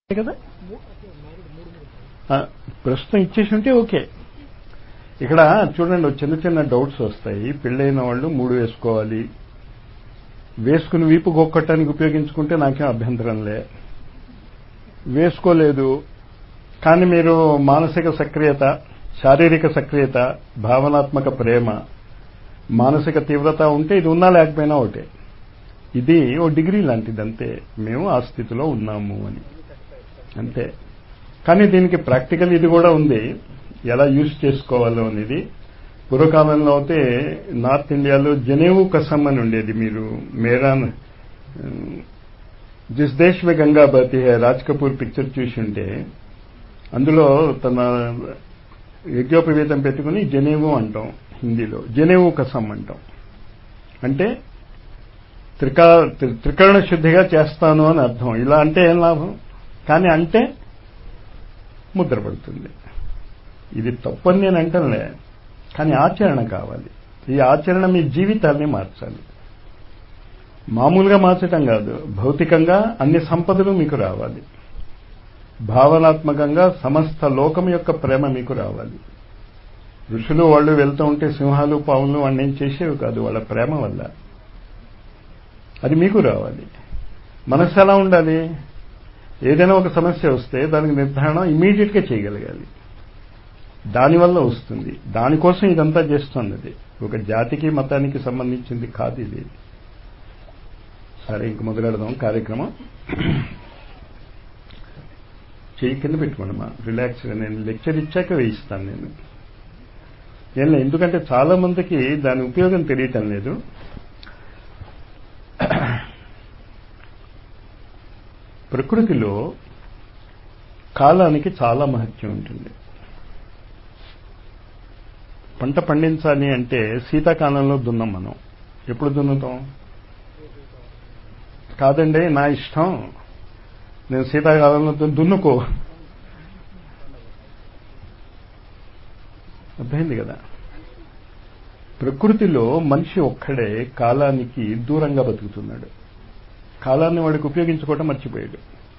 కదా ఆ, ప్రస్తుతం ఇచ్చేసి ఉంటే ఓకే ఇక్కడ చూడండి ఓ చిన్న చిన్న డౌట్స్ వస్తాయి పెళ్ళైన వాళ్ళు మూడు వేసుకోవాలి వేసుకుని వీపు గొక్కటానికి ఉపయోగించుకుంటే నాకేం అభ్యంతరం లే వేసుకోలేదు కానీ మీరు మానసిక సక్రియత శారీరక సక్రియత భావనాత్మక ప్రేమ మానసిక తీవ్రత ఉంటే ఇది ఉన్నా లేకపోయినా ఒకటే ఇది ఓ డిగ్రీ లాంటిది అంతే మేము ఆ స్థితిలో ఉన్నాము అని అంతే కానీ దీనికి ప్రాక్టికల్ ఇది కూడా ఉంది ఎలా యూజ్ చేసుకోవాలో అనేది పూర్వకాలంలో అయితే నార్త్ ఇండియాలో జనేవు కసం అని ఉండేది మీరు మేరాన్ జిస్ దేశ్ మే గంగా బతి హై రాజ్ కపూర్ పిక్చర్ చూసి ఉంటే అందులో తన యజ్ఞోపవీతం పెట్టుకుని జనేవు అంటాం హిందీలో జనేవు కసం అంటాం అంటే త్రికా త్రికరణ శుద్ధిగా చేస్తాను అని అర్థం ఇలా అంటే ఏం లాభం కానీ అంటే ముద్ర పడుతుంది ఇది తప్పని నేను అంటలే కానీ ఆచరణ కావాలి ఈ ఆచరణ మీ జీవితాన్ని మార్చాలి మామూలుగా మార్చటం కాదు భౌతికంగా అన్ని సంపదలు మీకు రావాలి భావనాత్మకంగా సమస్త లోకం యొక్క ప్రేమ మీకు రావాలి ఋషులు వాళ్ళు వెళ్తూ ఉంటే సింహాలు పావులు వాడిని ఏం చేసేవి కాదు వాళ్ళ ప్రేమ వల్ల అది మీకు రావాలి మనసు ఎలా ఉండాలి ఏదైనా ఒక సమస్య వస్తే దానికి నిర్ధారణ ఇమీడియట్గా చేయగలగాలి దానివల్ల వస్తుంది దానికోసం ఇదంతా చేస్తుంది అది ఒక జాతికి మతానికి సంబంధించింది కాదు ఇది సరే ఇంక మొదలెడదాం కార్యక్రమం చేయి కింద పెట్టుకోండి మా రిలాక్స్గా నేను లెక్చర్ ఇచ్చాక వేయిస్తాను నేను ఏం ఎందుకంటే చాలా మందికి దాని ఉపయోగం తెలియటం లేదు ప్రకృతిలో కాలానికి చాలా మహత్యం ఉంటుంది పంట పండించాలి అంటే శీతాకాలంలో దున్నాం మనం ఎప్పుడు దున్నుతాం కాదండి నా ఇష్టం నేను శీతాకాలంలో దున్నుకో అర్థమైంది కదా ప్రకృతిలో మనిషి ఒక్కడే కాలానికి దూరంగా బతుకుతున్నాడు కాలాన్ని వాడికి ఉపయోగించుకోవటం మర్చిపోయాడు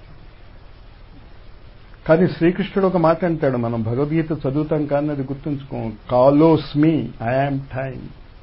కానీ శ్రీకృష్ణుడు ఒక మాట అంటాడు మనం భగవద్గీత చదువుతాం కానీ అది గుర్తుంచుకో కాలోస్మి ఐఆమ్ టైం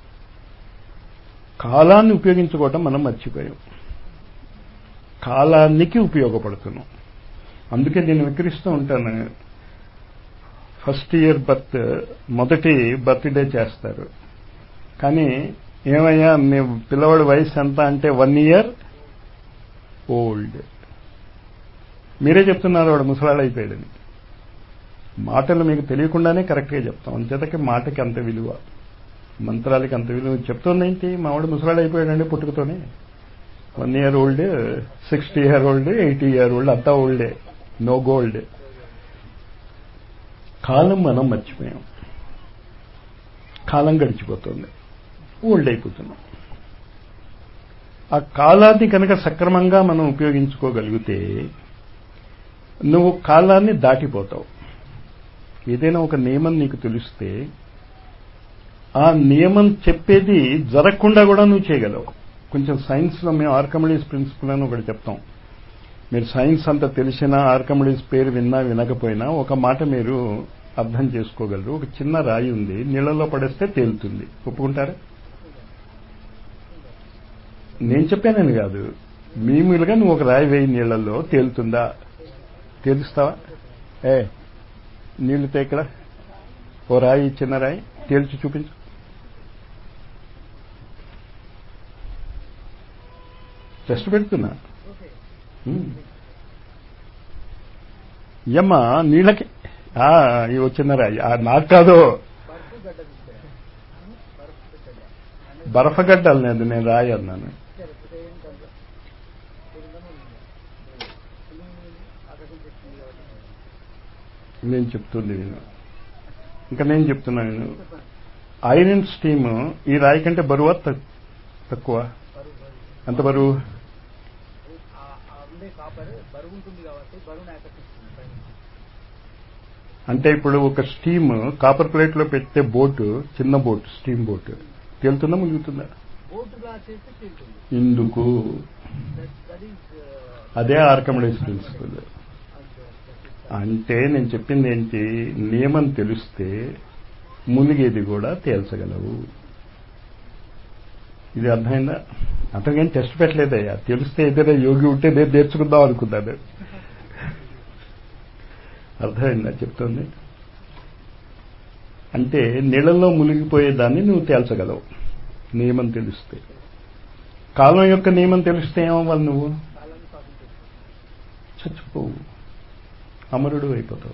కాలాన్ని ఉపయోగించుకోవటం మనం మర్చిపోయాం కాలానికి ఉపయోగపడుతున్నాం అందుకే నేను వికరిస్తూ ఉంటాను ఫస్ట్ ఇయర్ బర్త్ మొదటి బర్త్డే చేస్తారు కానీ ఏమయ్యా మీ పిల్లవాడి వయసు ఎంత అంటే వన్ ఇయర్ ఓల్డ్ మీరే చెప్తున్నారు వాడు ముసలాడు అయిపోయాడని మాటలు మీకు తెలియకుండానే కరెక్ట్గా చెప్తాం అంతేతకి మాటకి అంత విలువ మంత్రాలకి అంత విలువ చెప్తుందేంటి మా వాడు ముసలాడు అయిపోయాడండి పుట్టుకతోనే one year old sixty year old eighty year old అంతా ఓల్డే నో గోల్డ్ కాలం మనం మర్చిపోయాం కాలం గడిచిపోతుంది ఓల్డ్ అయిపోతున్నాం ఆ కాలాన్ని కనుక సక్రమంగా మనం ఉపయోగించుకోగలిగితే నువ్వు కాలాన్ని దాటిపోతావు ఏదైనా ఒక నియమం నీకు తెలిస్తే ఆ నియమం చెప్పేది జరగకుండా కూడా నువ్వు చేయగలవు కొంచెం సైన్స్లో మేము ఆర్కమిడీస్ ప్రిన్సిపల్ అని ఒకటి చెప్తాం మీరు సైన్స్ అంతా తెలిసినా ఆర్కమిడీస్ పేరు విన్నా వినకపోయినా ఒక మాట మీరు అర్థం చేసుకోగలరు ఒక చిన్న రాయి ఉంది నీళ్ళలో పడేస్తే తేలుతుంది ఒప్పుకుంటారా నేను చెప్పానని కాదు మీములుగా నువ్వు ఒక రాయి వేయి నీళ్లలో తేలుతుందా తేలుస్తావా ఏ నీళ్లు ఇక్కడ ఓ రాయి చిన్న రాయి తేల్చి చూపించు టెస్ట్ పెడుతున్నా యమ్మ నీళ్ళకి ఇవి వచ్చిన రాయి నాకు కాదు బరఫగడ్డలు లేదు నేను రాయి అన్నాను నేను చెప్తుంది నేను ఇంకా నేను చెప్తున్నాను నేను ఐరన్ స్టీమ్ ఈ రాయి కంటే బరువా తక్కువ ఎంత బరువు అంటే ఇప్పుడు ఒక స్టీమ్ కాపర్ ప్లేట్ లో పెట్టే బోటు చిన్న బోట్ స్టీమ్ బోట్ తేలుతుందా ములుగుతుందా ఇందుకు అదే ఆర్కమిడీస్ ప్రిన్సిపల్ అంటే నేను చెప్పింది ఏంటి నియమం తెలిస్తే మునిగేది కూడా తేల్చగలవు ఇది అర్థమైందా అతనికేం టెస్ట్ పెట్టలేదయ్యా తెలిస్తే ఏదైనా యోగి ఉంటే నేను నేర్చుకుందాం అనుకున్నాను అర్థమైందా చెప్తుంది అంటే నీళ్ళల్లో మునిగిపోయేదాన్ని నువ్వు తేల్చగలవు నియమం తెలిస్తే కాలం యొక్క నియమం తెలిస్తే ఏమవ్వాలి నువ్వు చచ్చిపోవు అమరుడు అయిపోతావు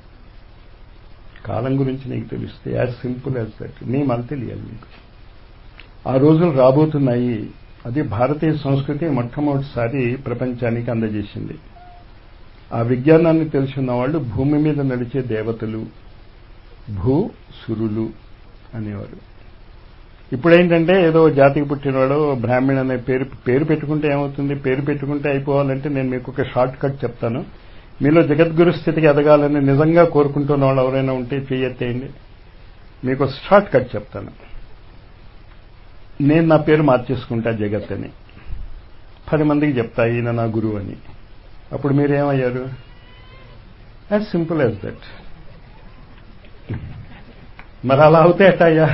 కాలం గురించి నీకు తెలిస్తే యాజ్ సింపుల్ యాజ్ దట్ నియమాలు తెలియాలి నీకు ఆ రోజులు రాబోతున్నాయి అది భారతీయ సంస్కృతి మొట్టమొదటిసారి ప్రపంచానికి అందజేసింది ఆ విజ్ఞానాన్ని తెలుసున్న వాళ్ళు భూమి మీద నడిచే దేవతలు భూ సురులు అనేవారు ఇప్పుడేంటంటే ఏదో జాతికి పుట్టినవాడు బ్రాహ్మణ్ అనే పేరు పేరు పెట్టుకుంటే ఏమవుతుంది పేరు పెట్టుకుంటే అయిపోవాలంటే నేను మీకు ఒక షార్ట్ కట్ చెప్తాను మీలో జగద్గురు స్థితికి ఎదగాలని నిజంగా కోరుకుంటున్న వాళ్ళు ఎవరైనా ఉంటే చెయ్యెత్తేయండి మీకు షార్ట్ కట్ చెప్తాను నేను నా పేరు మార్చేసుకుంటా జగత్ అని పది మందికి చెప్తా ఈయన నా గురువు అని అప్పుడు మీరేమయ్యారు యాజ్ సింపుల్ యాజ్ దట్ మరి అలా అవుతే ఎట్టయ్యా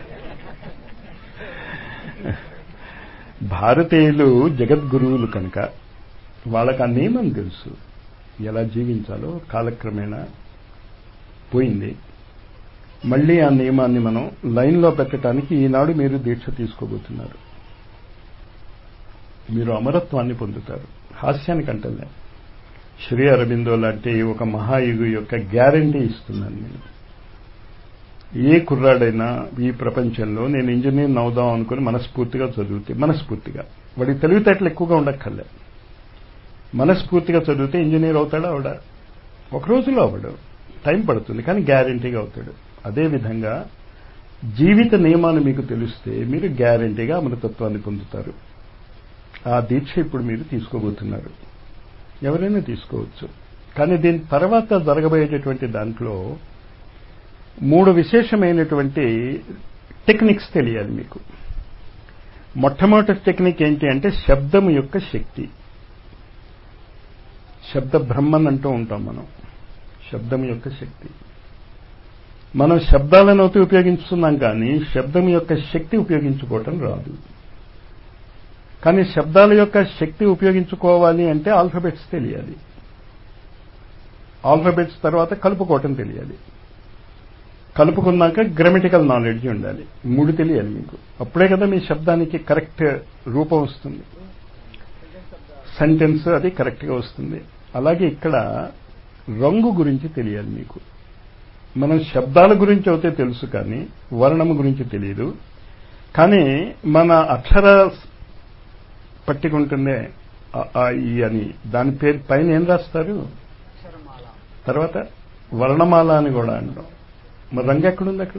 భారతీయులు జగద్గురువులు కనుక వాళ్ళకి ఆ నియమం తెలుసు ఎలా జీవించాలో కాలక్రమేణా పోయింది మళ్ళీ ఆ నియమాన్ని మనం లైన్లో పెట్టడానికి ఈనాడు మీరు దీక్ష తీసుకోబోతున్నారు మీరు అమరత్వాన్ని పొందుతారు హాస్యానికి అంటలే శ్రీ అరబిందో లాంటి ఒక మహాయుగు యొక్క గ్యారంటీ ఇస్తున్నాను నేను ఏ కుర్రాడైనా ఈ ప్రపంచంలో నేను ఇంజనీర్ అవుదాం అనుకుని మనస్ఫూర్తిగా చదివితే మనస్ఫూర్తిగా వాడికి తెలివితేటలు ఎక్కువగా ఉండక్కర్లే మనస్ఫూర్తిగా చదివితే ఇంజనీర్ అవుతాడా అవడా ఒక రోజులో అవడు టైం పడుతుంది కానీ గ్యారంటీగా అవుతాడు అదేవిధంగా జీవిత నియమాలు మీకు తెలిస్తే మీరు గ్యారంటీగా అమృతత్వాన్ని పొందుతారు ఆ దీక్ష ఇప్పుడు మీరు తీసుకోబోతున్నారు ఎవరైనా తీసుకోవచ్చు కానీ దీని తర్వాత జరగబోయేటటువంటి దాంట్లో మూడు విశేషమైనటువంటి టెక్నిక్స్ తెలియాలి మీకు మొట్టమొదటి టెక్నిక్ ఏంటి అంటే శబ్దం యొక్క శక్తి శబ్ద బ్రహ్మన్ అంటూ ఉంటాం మనం శబ్దం యొక్క శక్తి మనం శబ్దాలను అయితే ఉపయోగించుతున్నాం కానీ శబ్దం యొక్క శక్తి ఉపయోగించుకోవటం రాదు కానీ శబ్దాల యొక్క శక్తి ఉపయోగించుకోవాలి అంటే ఆల్ఫబెట్స్ తెలియాలి ఆల్ఫబెట్స్ తర్వాత కలుపుకోవటం తెలియాలి కలుపుకున్నాక గ్రామటికల్ నాలెడ్జ్ ఉండాలి మూడు తెలియాలి మీకు అప్పుడే కదా మీ శబ్దానికి కరెక్ట్ రూపం వస్తుంది సెంటెన్స్ అది కరెక్ట్గా వస్తుంది అలాగే ఇక్కడ రంగు గురించి తెలియాలి మీకు మనం శబ్దాల గురించి అయితే తెలుసు కానీ వర్ణము గురించి తెలియదు కానీ మన అక్షర పట్టికుంటుందే ఈ అని దాని పేరు పైన ఏం రాస్తారు తర్వాత వర్ణమాల అని కూడా అంటాం మరి రంగు ఎక్కడుంది అక్కడ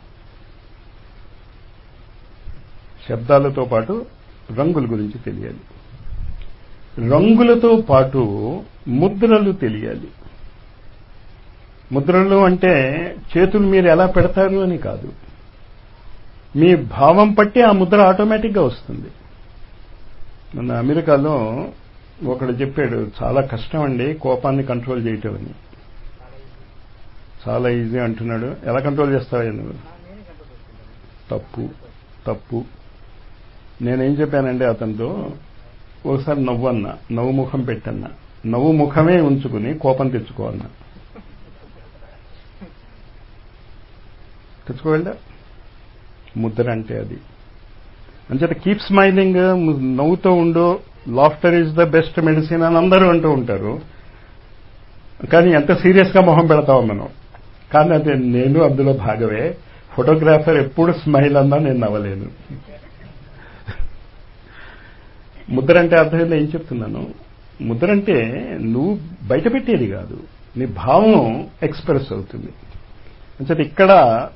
శబ్దాలతో పాటు రంగుల గురించి తెలియాలి రంగులతో పాటు ముద్రలు తెలియాలి ముద్రలు అంటే చేతులు మీరు ఎలా పెడతారు అని కాదు మీ భావం పట్టి ఆ ముద్ర ఆటోమేటిక్గా వస్తుంది మన అమెరికాలో ఒకడు చెప్పాడు చాలా కష్టం అండి కోపాన్ని కంట్రోల్ చేయటం అని చాలా ఈజీ అంటున్నాడు ఎలా కంట్రోల్ చేస్తావా నువ్వు తప్పు తప్పు నేనేం చెప్పానంటే అతనితో ఒకసారి నవ్వు అన్నా నవ్వు ముఖం పెట్టన్నా నవ్వు ముఖమే ఉంచుకుని కోపం తెచ్చుకోవన్నా తెచ్చుకోవాలా ముద్ర అంటే అది అంచేత కీప్ స్మైలింగ్ నవ్వుతో ఉండు laughter is the best medicine అని అందరూ అంటూ ఉంటారు కానీ ఎంత సీరియస్గా మొహం పెడతాం మనం కానీ అది నేను అందులో భాగమే ఫోటోగ్రాఫర్ ఎప్పుడు స్మైల్ అన్నా నేను నవ్వలేను ముద్ర అంటే అర్థమైంది ఏం చెప్తున్నాను ముద్ర అంటే నువ్వు బయట పెట్టేది కాదు నీ భావం ఎక్స్ప్రెస్ అవుతుంది అంటే ఇక్కడ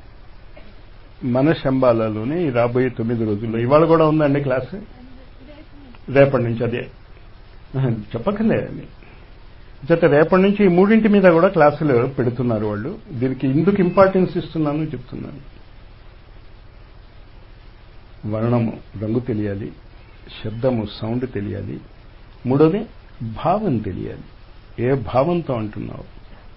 మన శంబాలలోనే రాబోయే తొమ్మిది రోజుల్లో ఇవాళ కూడా ఉందండి క్లాస్ రేపటి నుంచి అదే చెప్పక్కర్లేదండి చేత రేపటి నుంచి ఈ మూడింటి మీద కూడా క్లాసులు పెడుతున్నారు వాళ్ళు దీనికి ఎందుకు ఇంపార్టెన్స్ ఇస్తున్నాను చెప్తున్నాను వర్ణము రంగు తెలియాలి శబ్దము సౌండ్ తెలియాలి మూడోది భావం తెలియాలి ఏ భావంతో అంటున్నావు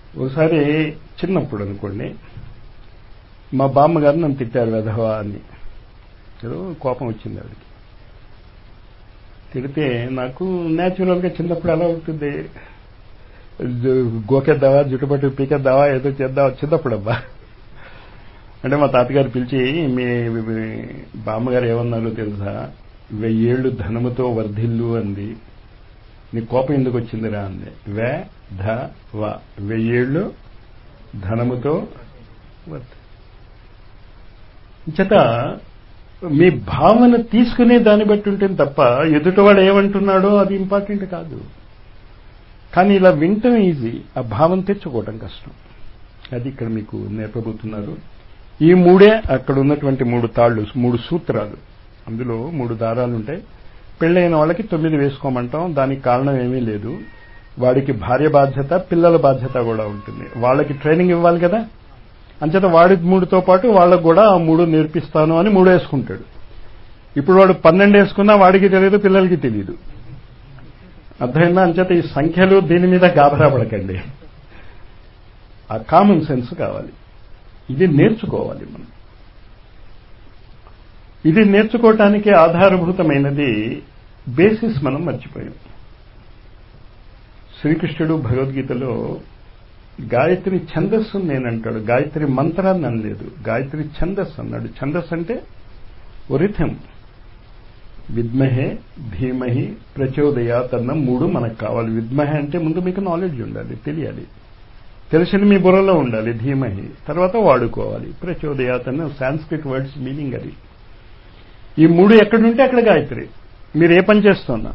ఒకసారి చిన్నప్పుడు అనుకోండి మా బామ్మగారు నన్ను తిట్టారు వెధవా అని ఏదో కోపం వచ్చింది ఆవిడకి తిడితే నాకు న్యాచురల్గా చిన్నప్పుడు ఎలా ఉంటుంది గోకెద్దావా జుట్టుపట్టు పీకెద్దావా ఏదో చేద్దావా చిన్నప్పుడు అబ్బా అంటే మా తాతగారు పిలిచి మీ బామ్మగారు ఏమన్నారో తెలుసా వెయ్యేళ్ళు ధనముతో వర్ధిల్లు అంది నీ కోపం ఎందుకు వచ్చిందిరా అంది వే ధ వ వెయ్యేళ్ళు ధనముతో వర్ధి చేత మీ భావన తీసుకునే దాన్ని బట్టి ఉంటుంది తప్ప ఎదుటివాడు ఏమంటున్నాడో అది ఇంపార్టెంట్ కాదు కానీ ఇలా వింటం ఈజీ ఆ భావం తెచ్చుకోవటం కష్టం అది ఇక్కడ మీకు నేర్పబోతున్నారు ఈ మూడే అక్కడ ఉన్నటువంటి మూడు తాళ్ళు మూడు సూత్రాలు అందులో మూడు దారాలు ఉంటాయి పెళ్ళైన వాళ్ళకి తొమ్మిది వేసుకోమంటాం దానికి కారణం ఏమీ లేదు వాడికి భార్య బాధ్యత పిల్లల బాధ్యత కూడా ఉంటుంది వాళ్ళకి ట్రైనింగ్ ఇవ్వాలి కదా అంచేత వాడి మూడుతో పాటు వాళ్ళకు కూడా ఆ మూడు నేర్పిస్తాను అని మూడు వేసుకుంటాడు ఇప్పుడు వాడు పన్నెండు వేసుకున్నా వాడికి తెలియదు పిల్లలకి తెలియదు అర్థమైందా అంచేత ఈ సంఖ్యలు దీని మీద గాబరా పడకండి ఆ కామన్ సెన్స్ కావాలి ఇది నేర్చుకోవాలి మనం ఇది నేర్చుకోవటానికి ఆధారభూతమైనది బేసిస్ మనం మర్చిపోయాం శ్రీకృష్ణుడు భగవద్గీతలో గాయత్రి ఛందస్సు నేనంటాడు గాయత్రి మంత్రాన్ని అనలేదు గాయత్రి ఛందస్సు అన్నాడు ఛందస్సు అంటే రిథం విద్మహే ధీమహి ప్రచోదయాత్ అన్న మూడు మనకు కావాలి విద్మహే అంటే ముందు మీకు నాలెడ్జ్ ఉండాలి తెలియాలి తెలిసిన మీ బుర్రలో ఉండాలి ధీమహి తర్వాత వాడుకోవాలి ప్రచోదయాత్ అన్న సాంస్క్రిట్ వర్డ్స్ మీనింగ్ అది ఈ మూడు ఎక్కడుంటే అక్కడ గాయత్రి మీరు ఏ పని చేస్తున్నా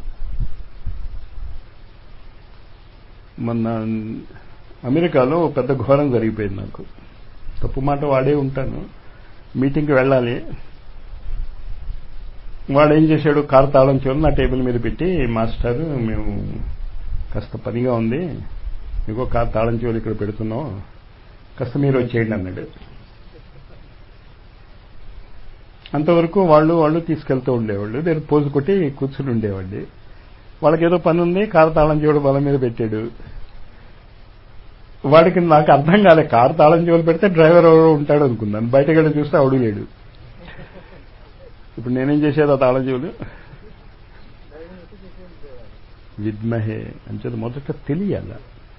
మొన్న అమెరికాలో పెద్ద ఘోరం జరిగిపోయింది నాకు తప్పు మాట వాడే ఉంటాను మీటింగ్కి వెళ్ళాలి వాడు ఏం చేశాడు కారు తాళం చెవులు నా టేబుల్ మీద పెట్టి మాస్టర్ మేము కాస్త పనిగా ఉంది ఇంకో కారు తాళం చెవులు ఇక్కడ పెడుతున్నాం కాస్త మీరు వచ్చేయండి అన్నాడు అంతవరకు వాళ్ళు వాళ్ళు తీసుకెళ్తూ ఉండేవాళ్ళు నేను పోజు కొట్టి కూర్చుని ఉండేవాడి వాళ్ళకి ఏదో పని ఉంది కారు తాళం చెవుడు బలం మీద పెట్టాడు వాడికి నాకు అర్థం కాలే కారు తాళం చెవులు పెడితే డ్రైవర్ ఎవరో ఉంటాడు అనుకున్నాను బయటకెళ్ళి చూస్తే అడుగు లేడు ఇప్పుడు నేనేం చేసేది ఆ తాళం చెవులు విద్మహే అంచేది మొదట తెలియాల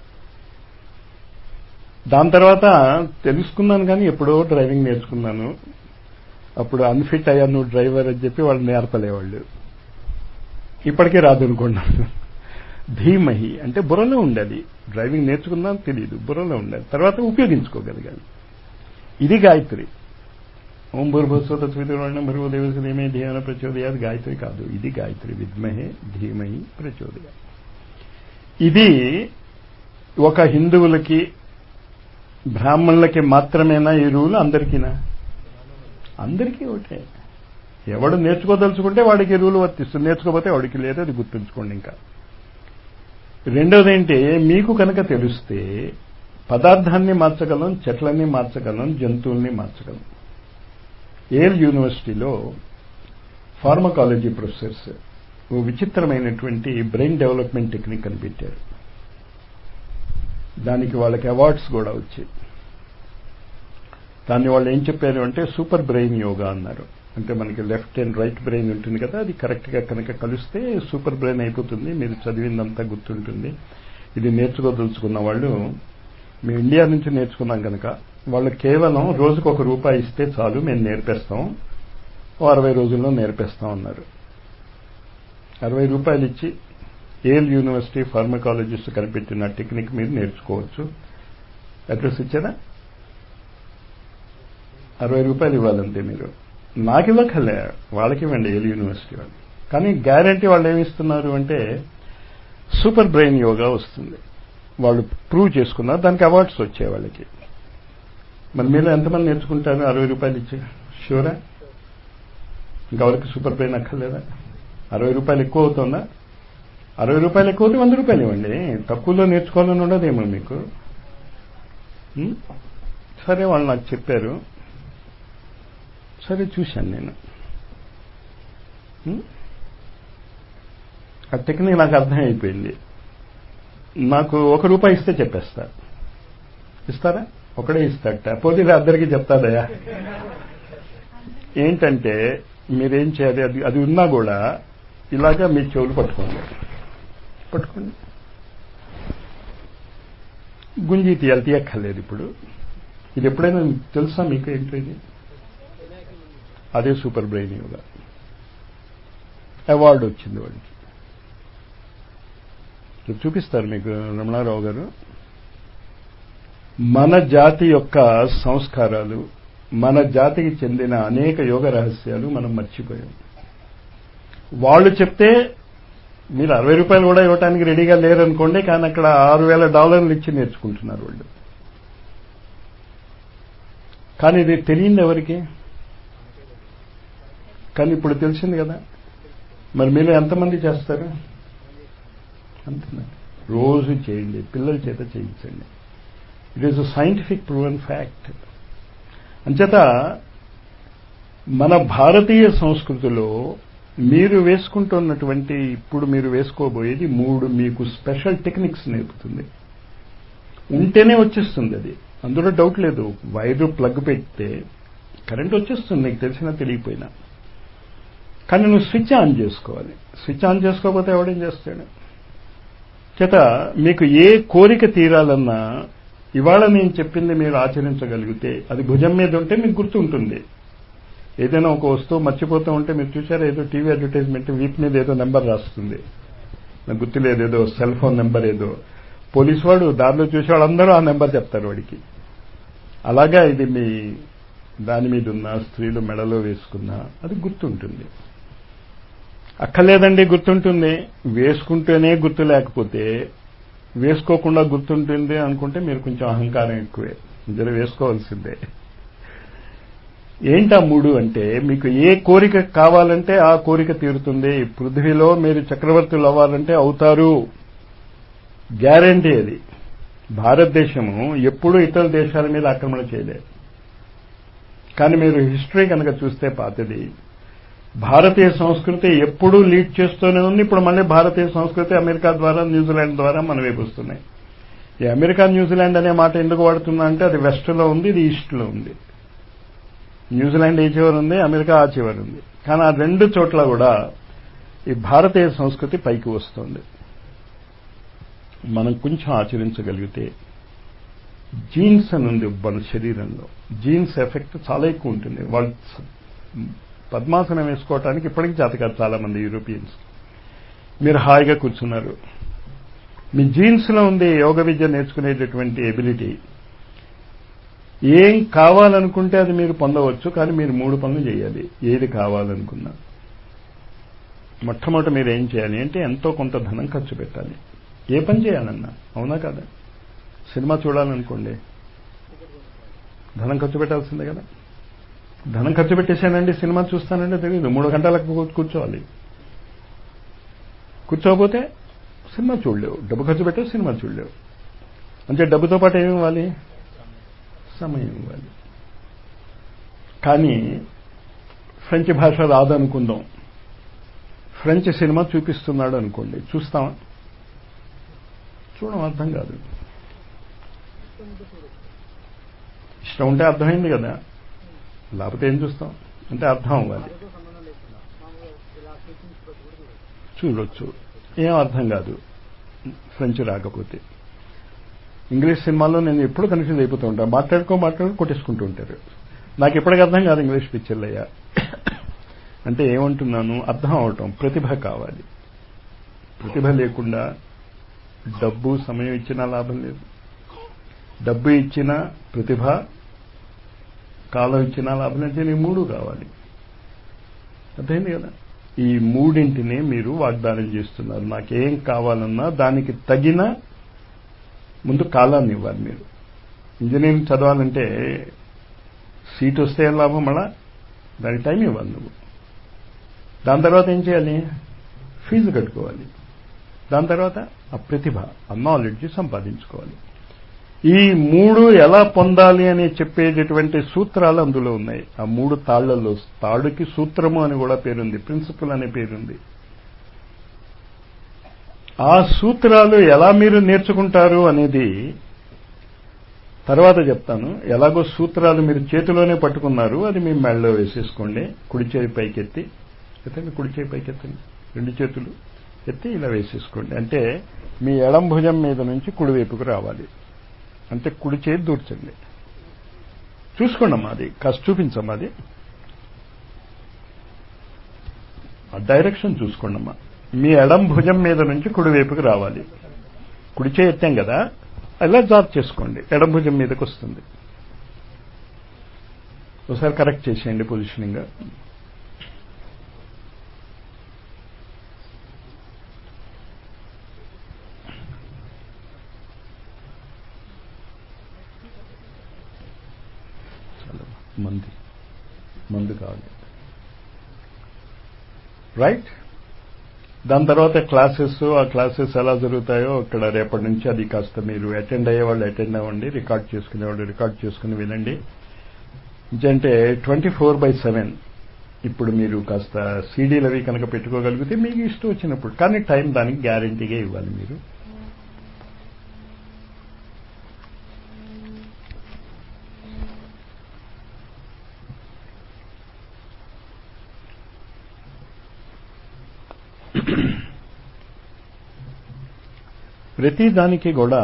దాని తర్వాత తెలుసుకున్నాను కానీ ఎప్పుడో డ్రైవింగ్ నేర్చుకున్నాను అప్పుడు అన్ఫిట్ అయ్యా నువ్వు డ్రైవర్ అని చెప్పి వాళ్ళు నేర్పలేవాళ్ళు ఇప్పటికే రాదు అనుకున్నాను ధీమహి అంటే బుర్రలో ఉండాలి డ్రైవింగ్ నేర్చుకున్నాను తెలియదు బుర్రలో ఉండాలి తర్వాత ఉపయోగించుకోగలగాలి ఇది గాయత్రి ఓం భూర్భస్వతత్వితుర్వర్ణం భర్వదేవసదేమే ధ్యాన ప్రచోదయాది గాయత్రి కాదు ఇది గాయత్రి విద్మహే ధీమహి ప్రచోదయ ఇది ఒక హిందువులకి బ్రాహ్మణులకి మాత్రమేనా ఈ రూల్ అందరికీనా అందరికీ ఒకటే ఎవడు నేర్చుకోదలుచుకుంటే వాడికి రూలు వర్తిస్తుంది నేర్చుకోకపోతే వాడికి లేదు అది గుర్తుంచుకోండి ఇంకా రెండోది ఏంటి మీకు కనుక తెలిస్తే పదార్థాన్ని మార్చగలం చెట్లని మార్చగలం జంతువుల్ని మార్చగలం ఏల్ యూనివర్సిటీలో ఫార్మకాలజీ ప్రొఫెసర్స్ ఓ విచిత్రమైనటువంటి బ్రెయిన్ డెవలప్మెంట్ టెక్నిక్ అని పెట్టారు దానికి వాళ్ళకి అవార్డ్స్ కూడా వచ్చాయి దాన్ని వాళ్ళు ఏం చెప్పారు అంటే సూపర్ బ్రెయిన్ యోగా అన్నారు అంటే మనకి లెఫ్ట్ అండ్ రైట్ బ్రెయిన్ ఉంటుంది కదా అది కరెక్ట్గా కనుక కలిస్తే సూపర్ బ్రెయిన్ అయిపోతుంది మీరు చదివిందంతా గుర్తుంటుంది ఇది నేర్చుకోదలుచుకున్న వాళ్ళు మేము ఇండియా నుంచి నేర్చుకున్నాం కనుక వాళ్ళు కేవలం రోజుకు ఒక రూపాయి ఇస్తే చాలు మేము నేర్పేస్తాం ఓ అరవై రోజుల్లో నేర్పేస్తాం అన్నారు అరవై రూపాయలు ఇచ్చి ఏల్ యూనివర్సిటీ ఫార్మకాలజిస్ట్ కనిపెట్టిన టెక్నిక్ మీరు నేర్చుకోవచ్చు అడ్రస్ ఇచ్చారా అరవై రూపాయలు ఇవ్వాలంతే మీరు నాకు ఇవ్వకలే వాళ్ళకి ఇవ్వండి ఏల్ యూనివర్సిటీ వాళ్ళు కానీ గ్యారంటీ వాళ్ళు ఏమి ఇస్తున్నారు అంటే సూపర్ బ్రెయిన్ యోగా వస్తుంది వాళ్ళు ప్రూవ్ చేసుకున్నారు దానికి అవార్డ్స్ వచ్చాయి వాళ్ళకి మరి మీరు ఎంతమంది నేర్చుకుంటారు అరవై రూపాయలు ఇచ్చి షూరా ఇంకా వాళ్ళకి సూపర్ బ్రెయిన్ అక్కర్లేదా అరవై రూపాయలు ఎక్కువ అవుతుందా అరవై రూపాయలు ఎక్కువ అవుతే వంద రూపాయలు ఇవ్వండి తక్కువలో నేర్చుకోవాలని ఉండదేమో మీకు సరే వాళ్ళు నాకు చెప్పారు సరే చూశాను నేను ఆ టెక్నిక్ నాకు అర్థమైపోయింది నాకు ఒక రూపాయి ఇస్తే చెప్పేస్తా ఇస్తారా ఒకడే ఇస్తాడట పోతే అందరికీ చెప్తాడయా ఏంటంటే మీరేం చేయాలి అది అది ఉన్నా కూడా ఇలాగా మీ చెవులు పట్టుకోండి పట్టుకోండి గుంజి తీయాలి తీయక్కర్లేదు ఇప్పుడు ఇది ఎప్పుడైనా తెలుసా మీకు ఏంటో ఇది అదే సూపర్ బ్రెయిన్ యోగా అవార్డు వచ్చింది వాడికి ఇది చూపిస్తారు మీకు రమణారావు గారు మన జాతి యొక్క సంస్కారాలు మన జాతికి చెందిన అనేక యోగ రహస్యాలు మనం మర్చిపోయాం వాళ్ళు చెప్తే మీరు అరవై రూపాయలు కూడా ఇవ్వడానికి రెడీగా లేరనుకోండి కానీ అక్కడ ఆరు వేల డాలర్లు ఇచ్చి నేర్చుకుంటున్నారు వాళ్ళు కానీ ఇది తెలియంది ఎవరికి కానీ ఇప్పుడు తెలిసింది కదా మరి మీరు ఎంతమంది చేస్తారు అంటున్నారు రోజు చేయండి పిల్లల చేత చేయించండి it is a scientific proven fact అంచేత మన భారతీయ సంస్కృతిలో మీరు వేసుకుంటున్నటువంటి ఇప్పుడు మీరు వేసుకోబోయేది మూడు మీకు స్పెషల్ టెక్నిక్స్ నేర్పుతుంది ఉంటేనే వచ్చేస్తుంది అది అందులో డౌట్ లేదు వైరు ప్లగ్ పెడితే కరెంట్ వచ్చేస్తుంది నీకు తెలిసినా తెలియపోయినా కానీ నువ్వు స్విచ్ ఆన్ చేసుకోవాలి స్విచ్ ఆన్ చేసుకోకపోతే ఎవడేం చేస్తాడు చేత మీకు ఏ కోరిక తీరాలన్నా ఇవాళ నేను చెప్పింది మీరు ఆచరించగలిగితే అది భుజం మీద ఉంటే మీకు గుర్తుంటుంది ఏదైనా ఒక వస్తువు మర్చిపోతూ ఉంటే మీరు చూసారా ఏదో టీవీ అడ్వర్టైజ్మెంట్ వీప్ మీద ఏదో నెంబర్ రాస్తుంది నాకు గుర్తులేదు ఏదో సెల్ ఫోన్ నెంబర్ ఏదో పోలీసు వాడు దారిలో చూసే వాళ్ళందరూ ఆ నెంబర్ చెప్తారు వాడికి అలాగా ఇది మీ దాని మీద ఉన్న స్త్రీలు మెడలో వేసుకున్న అది గుర్తుంటుంది అక్కర్లేదండి గుర్తుంటుంది వేసుకుంటేనే గుర్తు లేకపోతే వేసుకోకుండా గుర్తుంటుంది అనుకుంటే మీరు కొంచెం అహంకారం ఎక్కువే జర వేసుకోవాల్సిందే ఏంటా మూడు అంటే మీకు ఏ కోరిక కావాలంటే ఆ కోరిక తీరుతుంది పృథ్వీలో మీరు చక్రవర్తులు అవ్వాలంటే అవుతారు గ్యారంటీ అది భారతదేశము ఎప్పుడూ ఇతర దేశాల మీద ఆక్రమణ చేయలేదు కానీ మీరు హిస్టరీ కనుక చూస్తే పాతది భారతీయ సంస్కృతి ఎప్పుడూ లీడ్ చేస్తూనే ఉంది ఇప్పుడు మళ్ళీ భారతీయ సంస్కృతి అమెరికా ద్వారా న్యూజిలాండ్ ద్వారా మన వైపు వస్తున్నాయి ఈ అమెరికా న్యూజిలాండ్ అనే మాట ఎందుకు వాడుతున్నా అంటే అది వెస్ట్లో ఉంది ఇది ఈస్ట్లో ఉంది న్యూజిలాండ్ ఏ చివరి ఉంది అమెరికా ఆ చివరి ఉంది కానీ ఆ రెండు చోట్ల కూడా ఈ భారతీయ సంస్కృతి పైకి వస్తుంది మనం కొంచెం ఆచరించగలిగితే జీన్స్ అని ఉంది మన శరీరంలో జీన్స్ ఎఫెక్ట్ చాలా ఎక్కువ ఉంటుంది వాళ్ళు పద్మాసనం వేసుకోవటానికి ఇప్పటికీ జాతకాలు చాలా మంది యూరోపియన్స్ మీరు హాయిగా కూర్చున్నారు మీ జీన్స్లో ఉంది యోగ విద్య నేర్చుకునేటటువంటి ఎబిలిటీ ఏం కావాలనుకుంటే అది మీరు పొందవచ్చు కానీ మీరు మూడు పనులు చేయాలి ఏది కావాలనుకున్నా మొట్టమొదట మీరు ఏం చేయాలి అంటే ఎంతో కొంత ధనం ఖర్చు పెట్టాలి ఏ పని చేయాలన్నా అవునా కదా సినిమా చూడాలనుకోండి ధనం ఖర్చు పెట్టాల్సిందే కదా ధనం ఖర్చు పెట్టేశానండి సినిమా చూస్తానంటే తెలియదు మూడు గంటలకు కూర్చోవాలి కూర్చోకపోతే సినిమా చూడలేవు డబ్బు ఖర్చు పెట్టే సినిమా చూడలేవు అంటే డబ్బుతో పాటు ఏమి ఇవ్వాలి సమయం ఇవ్వాలి కానీ ఫ్రెంచ్ భాష రాదనుకుందాం ఫ్రెంచ్ సినిమా చూపిస్తున్నాడు అనుకోండి చూస్తామా చూడడం అర్థం కాదు ఇష్టం ఉంటే అర్థమైంది కదా లేకపోతే ఏం చూస్తాం అంటే అర్థం అవ్వాలి చూడొచ్చు ఏం అర్థం కాదు ఫ్రెంచ్ రాకపోతే ఇంగ్లీష్ సినిమాల్లో నేను ఎప్పుడు కన్ఫ్యూజ్ అయిపోతూ ఉంటాను మాట్లాడుకో మాట్లాడుకో కొట్టేసుకుంటూ ఉంటారు నాకు ఎప్పటికీ అర్థం కాదు ఇంగ్లీష్ పిక్చర్లు అయ్యా అంటే ఏమంటున్నాను అర్థం అవటం ప్రతిభ కావాలి ప్రతిభ లేకుండా డబ్బు సమయం ఇచ్చినా లాభం లేదు డబ్బు ఇచ్చిన ప్రతిభ కాలం ఇచ్చినా లాభం లేదు దీనికి మూడు కావాలి అర్థమైంది కదా ఈ మూడింటిని మీరు వాగ్దానం చేస్తున్నారు నాకేం కావాలన్నా దానికి తగిన ముందు కాలాన్ని ఇవ్వాలి మీరు ఇంజనీరింగ్ చదవాలంటే సీట్ వస్తే ఏం లాభం మళ్ళా దానికి టైం ఇవ్వాలి నువ్వు దాని తర్వాత ఏం చేయాలి ఫీజు కట్టుకోవాలి దాని తర్వాత ఆ ప్రతిభ ఆ నాలెడ్జ్ సంపాదించుకోవాలి ఈ మూడు ఎలా పొందాలి అని చెప్పేటటువంటి సూత్రాలు అందులో ఉన్నాయి ఆ మూడు తాళ్లలో తాడుకి సూత్రము అని కూడా పేరుంది ప్రిన్సిపల్ అనే పేరుంది ఆ సూత్రాలు ఎలా మీరు నేర్చుకుంటారు అనేది తర్వాత చెప్తాను ఎలాగో సూత్రాలు మీరు చేతిలోనే పట్టుకున్నారు అది మీ మెడలో వేసేసుకోండి కుడి చేయి పైకెత్తి ఎత్తండి కుడి చేయి పైకెత్తండి రెండు చేతులు ఎత్తి ఇలా వేసేసుకోండి అంటే మీ ఎడం భుజం మీద నుంచి కుడివైపుకు రావాలి అంటే కుడి చేయి దూర్చండి చూసుకోండి అమ్మా అది కాస్త చూపించమ్మా అది ఆ డైరెక్షన్ చూసుకోండి అమ్మా మీ ఎడం భుజం మీద నుంచి కుడివైపుకి రావాలి కుడి చేయి ఎత్తాం కదా అలా జాబ్ చేసుకోండి ఎడం భుజం మీదకి వస్తుంది ఒకసారి కరెక్ట్ చేసేయండి పొజిషనింగ్ మంది మందు కావాలి రైట్ దాని తర్వాత క్లాసెస్ ఆ క్లాసెస్ ఎలా జరుగుతాయో ఇక్కడ రేపటి నుంచి అది కాస్త మీరు అటెండ్ అయ్యేవాళ్ళు అటెండ్ అవ్వండి రికార్డ్ చేసుకునేవాళ్ళు రికార్డ్ చేసుకుని వినండి అంటే ట్వంటీ ఫోర్ బై సెవెన్ ఇప్పుడు మీరు కాస్త సీడీలు అవి కనుక పెట్టుకోగలిగితే మీకు ఇష్టం వచ్చినప్పుడు కానీ టైం దానికి గ్యారంటీగా ఇవ్వాలి మీరు ప్రతి దానికి కూడా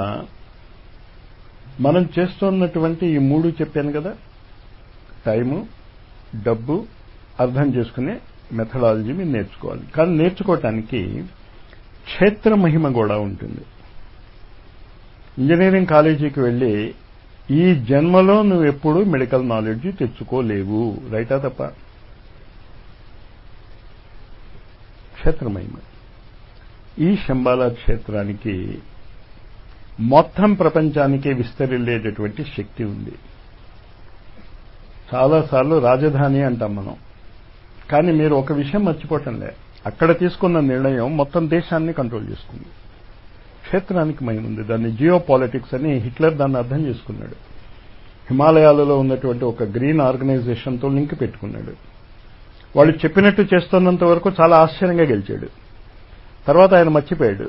మనం చేస్తున్నటువంటి ఈ మూడు చెప్పాను కదా టైము డబ్బు అర్థం చేసుకునే మెథడాలజీ మీరు నేర్చుకోవాలి కానీ నేర్చుకోవటానికి క్షేత్ర మహిమ కూడా ఉంటుంది ఇంజనీరింగ్ కాలేజీకి వెళ్ళి ఈ జన్మలో నువ్వు ఎప్పుడూ మెడికల్ నాలెడ్జ్ తెచ్చుకోలేవు రైటా తప్ప క్షేత్రమహిమ ఈ శంబాలా క్షేత్రానికి మొత్తం ప్రపంచానికి విస్తరిల్లేటటువంటి శక్తి ఉంది చాలాసార్లు రాజధాని అంటాం మనం కానీ మీరు ఒక విషయం మర్చిపోవటంలే అక్కడ తీసుకున్న నిర్ణయం మొత్తం దేశాన్ని కంట్రోల్ చేసుకుంది క్షేత్రానికి మహిమ ఉంది దాన్ని జియో పాలిటిక్స్ అని హిట్లర్ దాన్ని అర్థం చేసుకున్నాడు హిమాలయాలలో ఉన్నటువంటి ఒక గ్రీన్ ఆర్గనైజేషన్తో లింక్ పెట్టుకున్నాడు వాళ్ళు చెప్పినట్టు చేస్తున్నంత వరకు చాలా ఆశ్చర్యంగా గెలిచాడు తర్వాత ఆయన మర్చిపోయాడు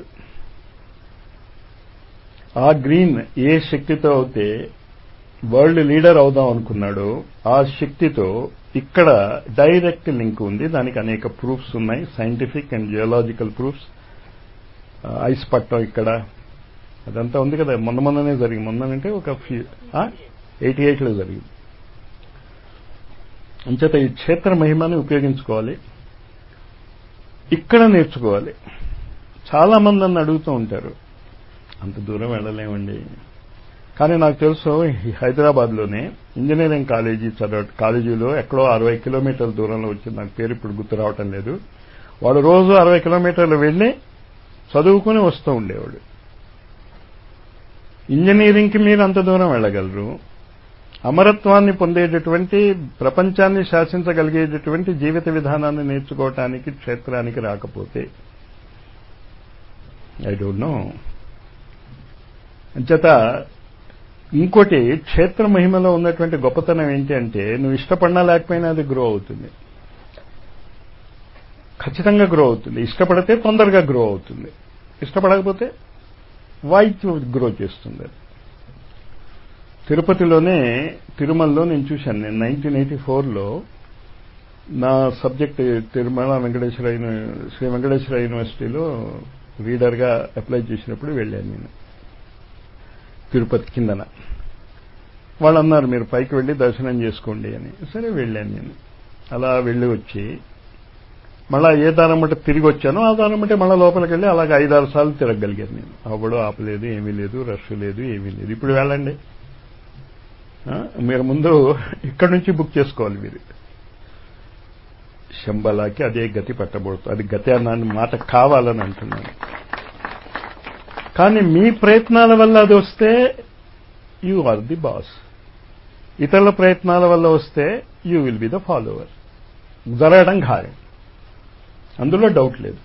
ఆ గ్రీన్ ఏ శక్తితో అయితే వరల్డ్ లీడర్ అవుదాం అనుకున్నాడో ఆ శక్తితో ఇక్కడ డైరెక్ట్ లింక్ ఉంది దానికి అనేక ప్రూఫ్స్ ఉన్నాయి scientific and geological proofs ice పట్టం ఇక్కడ అదంతా ఉంది కదా మొన్న మొన్ననే జరిగింది మొన్ననంటే ఒక ఫ్యూ ఎయిటీ ఎయిట్లో జరిగింది అంచేత ఈ క్షేత్ర మహిమని ఉపయోగించుకోవాలి ఇక్కడ నేర్చుకోవాలి చాలా మంది నన్ను అడుగుతూ ఉంటారు అంత దూరం వెళ్ళలేమండి కానీ నాకు తెలుసు హైదరాబాద్లోనే ఇంజనీరింగ్ కాలేజీ చదవ కాలేజీలో ఎక్కడో అరవై కిలోమీటర్ల దూరంలో వచ్చింది నాకు పేరు ఇప్పుడు గుర్తు రావటం లేదు వాడు రోజు అరవై కిలోమీటర్లు వెళ్ళి చదువుకుని వస్తూ ఉండేవాడు ఇంజనీరింగ్కి మీరు అంత దూరం వెళ్ళగలరు అమరత్వాన్ని పొందేటటువంటి ప్రపంచాన్ని శాసించగలిగేటటువంటి జీవిత విధానాన్ని నేర్చుకోవటానికి క్షేత్రానికి రాకపోతే ఐ డోంట్ నో అంచేత ఇంకోటి క్షేత్ర మహిమలో ఉన్నటువంటి గొప్పతనం ఏంటి అంటే నువ్వు ఇష్టపడినా లేకపోయినా అది గ్రో అవుతుంది ఖచ్చితంగా గ్రో అవుతుంది ఇష్టపడితే తొందరగా గ్రో అవుతుంది ఇష్టపడకపోతే వాయిస్ గ్రో చేస్తుంది తిరుపతిలోనే తిరుమలలో నేను చూశాను నేను నైన్టీన్ ఎయిటీ ఫోర్లో నా సబ్జెక్ట్ తిరుమల వెంకటేశ్వర శ్రీ వెంకటేశ్వర యూనివర్సిటీలో రీడర్గా అప్లై చేసినప్పుడు వెళ్ళాను నేను తిరుపతి కిందన వాళ్ళు అన్నారు మీరు పైకి వెళ్ళి దర్శనం చేసుకోండి అని సరే వెళ్ళాను నేను అలా వెళ్ళి వచ్చి మళ్ళా ఏ దానం అంటే తిరిగి వచ్చానో ఆ దానం అంటే మళ్ళీ లోపలికి వెళ్ళి అలాగే ఐదారు సార్లు తిరగగలిగాను నేను అవ్వడు ఆపలేదు ఏమీ లేదు రష్ లేదు ఏమీ లేదు ఇప్పుడు వెళ్ళండి మీరు ముందు ఇక్కడి నుంచి బుక్ చేసుకోవాలి మీరు శంబలాకి అదే గతి పట్టబడుతుంది అది గతి అన్న మాట కావాలని అంటున్నాను కానీ మీ ప్రయత్నాల వల్ల అది వస్తే యూ ఆర్ ది బాస్ ఇతరుల ప్రయత్నాల వల్ల వస్తే you will be the follower జరగడం ఖాయం అందులో డౌట్ లేదు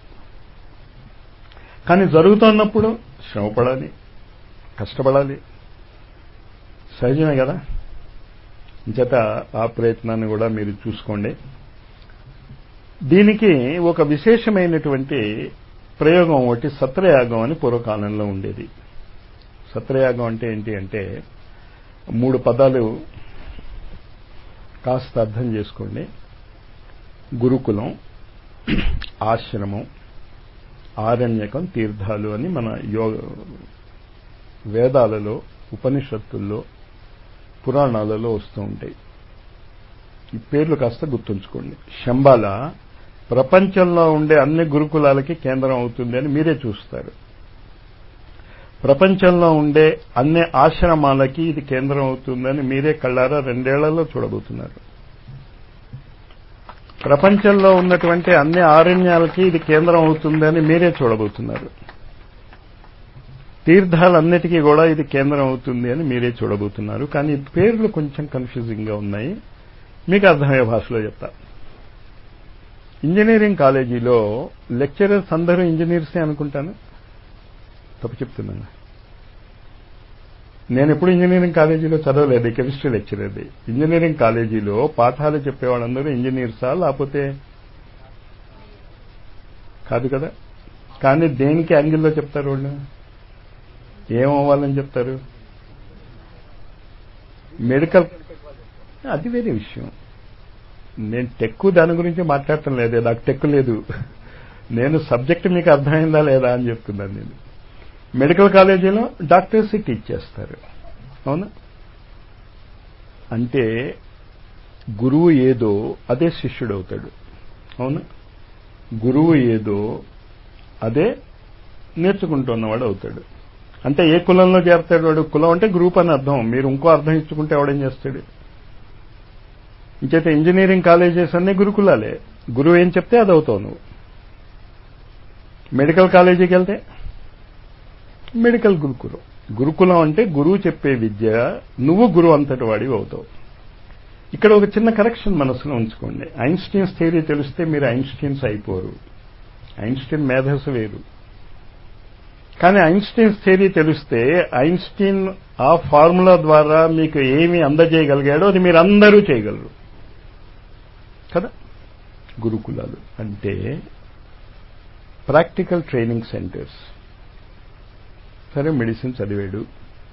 కానీ జరుగుతున్నప్పుడు శ్రమపడాలి కష్టపడాలి సహజమే కదా చేత ఆ ప్రయత్నాన్ని కూడా మీరు చూసుకోండి దీనికి ఒక విశేషమైనటువంటి ప్రయోగం ఒకటి సత్రయాగం అని పూర్వకాలంలో ఉండేది సత్రయాగం అంటే ఏంటి అంటే మూడు పదాలు కాస్త అర్థం చేసుకోండి గురుకులం ఆశ్రమం ఆరణ్యకం తీర్థాలు అని మన యోగ వేదాలలో ఉపనిషత్తుల్లో పురాణాలలో వస్తూ ఉంటాయి ఈ పేర్లు కాస్త గుర్తుంచుకోండి శంబాల ప్రపంచంలో ఉండే అన్ని గురుకులాలకి కేంద్రం అవుతుంది అని మీరే చూస్తారు ప్రపంచంలో ఉండే అన్ని ఆశ్రమాలకి ఇది కేంద్రం అవుతుందని మీరే కళ్ళారా రెండేళ్లలో చూడబోతున్నారు ప్రపంచంలో ఉన్నటువంటి అన్ని ఆరణ్యాలకి ఇది కేంద్రం అవుతుందని మీరే చూడబోతున్నారు తీర్థాలన్నిటికీ కూడా ఇది కేంద్రం అవుతుంది అని మీరే చూడబోతున్నారు కానీ పేర్లు కొంచెం కన్ఫ్యూజింగ్ గా ఉన్నాయి మీకు అర్థమయ్యే భాషలో చెప్తా ఇంజనీరింగ్ కాలేజీలో లెక్చరర్స్ అందరూ ఇంజనీర్సే అనుకుంటాను తప్పు చెప్తున్నాను నేను ఎప్పుడు ఇంజనీరింగ్ కాలేజీలో చదవలేదు కెమిస్ట్రీ లెక్చరర్ది ఇంజనీరింగ్ కాలేజీలో పాఠాలు చెప్పేవాళ్ళందరూ ఇంజనీర్సా లేకపోతే కాదు కదా కానీ దేనికి యాంగిల్లో చెప్తారు వాళ్ళు ఏమవ్వాలని చెప్తారు మెడికల్ అది వేరే విషయం నేను టెక్కు దాని గురించి మాట్లాడటం లేదు నాకు టెక్కు లేదు నేను సబ్జెక్ట్ మీకు అర్థమైందా లేదా అని చెప్తున్నాను నేను మెడికల్ కాలేజీలో డాక్టర్స్ టీచ్ చేస్తారు అవునా అంటే గురువు ఏదో అదే శిష్యుడు అవుతాడు అవునా గురువు ఏదో అదే నేర్చుకుంటున్నవాడు అవుతాడు అంటే ఏ కులంలో చేరతాడు వాడు కులం అంటే గ్రూప్ అని అర్థం మీరు ఇంకో అర్థం ఇచ్చుకుంటే ఎవడేం చేస్తాడు ఇంకైతే ఇంజనీరింగ్ కాలేజెస్ అన్నీ గురుకులాలే గురువు ఏం చెప్తే అది అవుతావు నువ్వు మెడికల్ కాలేజీకి వెళ్తే మెడికల్ గురుకులం గురుకులం అంటే గురువు చెప్పే విద్య నువ్వు గురువు అంతటి వాడివి అవుతావు ఇక్కడ ఒక చిన్న కరెక్షన్ మనసులో ఉంచుకోండి ఐన్స్టీన్స్ థియరీ తెలిస్తే మీరు ఐన్స్టీన్స్ అయిపోరు ఐన్స్టీన్ మేధస్సు వేరు కానీ ఐన్స్టీన్స్ థియరీ తెలిస్తే ఐన్స్టీన్ ఆ ఫార్ములా ద్వారా మీకు ఏమి అందజేయగలిగాడో అది మీరు అందరూ చేయగలరు కదా గురుకులాలు అంటే ప్రాక్టికల్ ట్రైనింగ్ సెంటర్స్ సరే మెడిసిన్ చదివాడు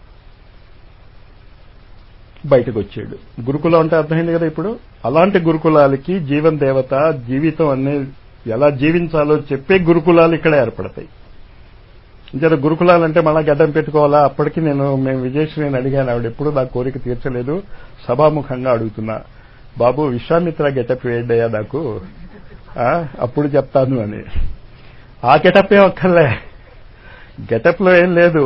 బయటకు వచ్చాడు గురుకులం అంటే అర్థమైంది కదా ఇప్పుడు అలాంటి గురుకులాలకి జీవన్ దేవత జీవితం అనే ఎలా జీవించాలో చెప్పే గురుకులాలు ఇక్కడ ఏర్పడతాయి జర గురుకులాలంటే మళ్ళా గడ్డం పెట్టుకోవాలా అప్పటికి నేను మేము విజయశ్రీని అడిగాను ఆవిడ ఎప్పుడు నా కోరిక తీర్చలేదు సభాముఖంగా అడుగుతున్నా బాబు విశ్వామిత్ర గెటప్ వేయడ్డయ్యా నాకు అప్పుడు చెప్తాను అని ఆ గెటప్ ఏం అక్కర్లే గెటప్లో ఏం లేదు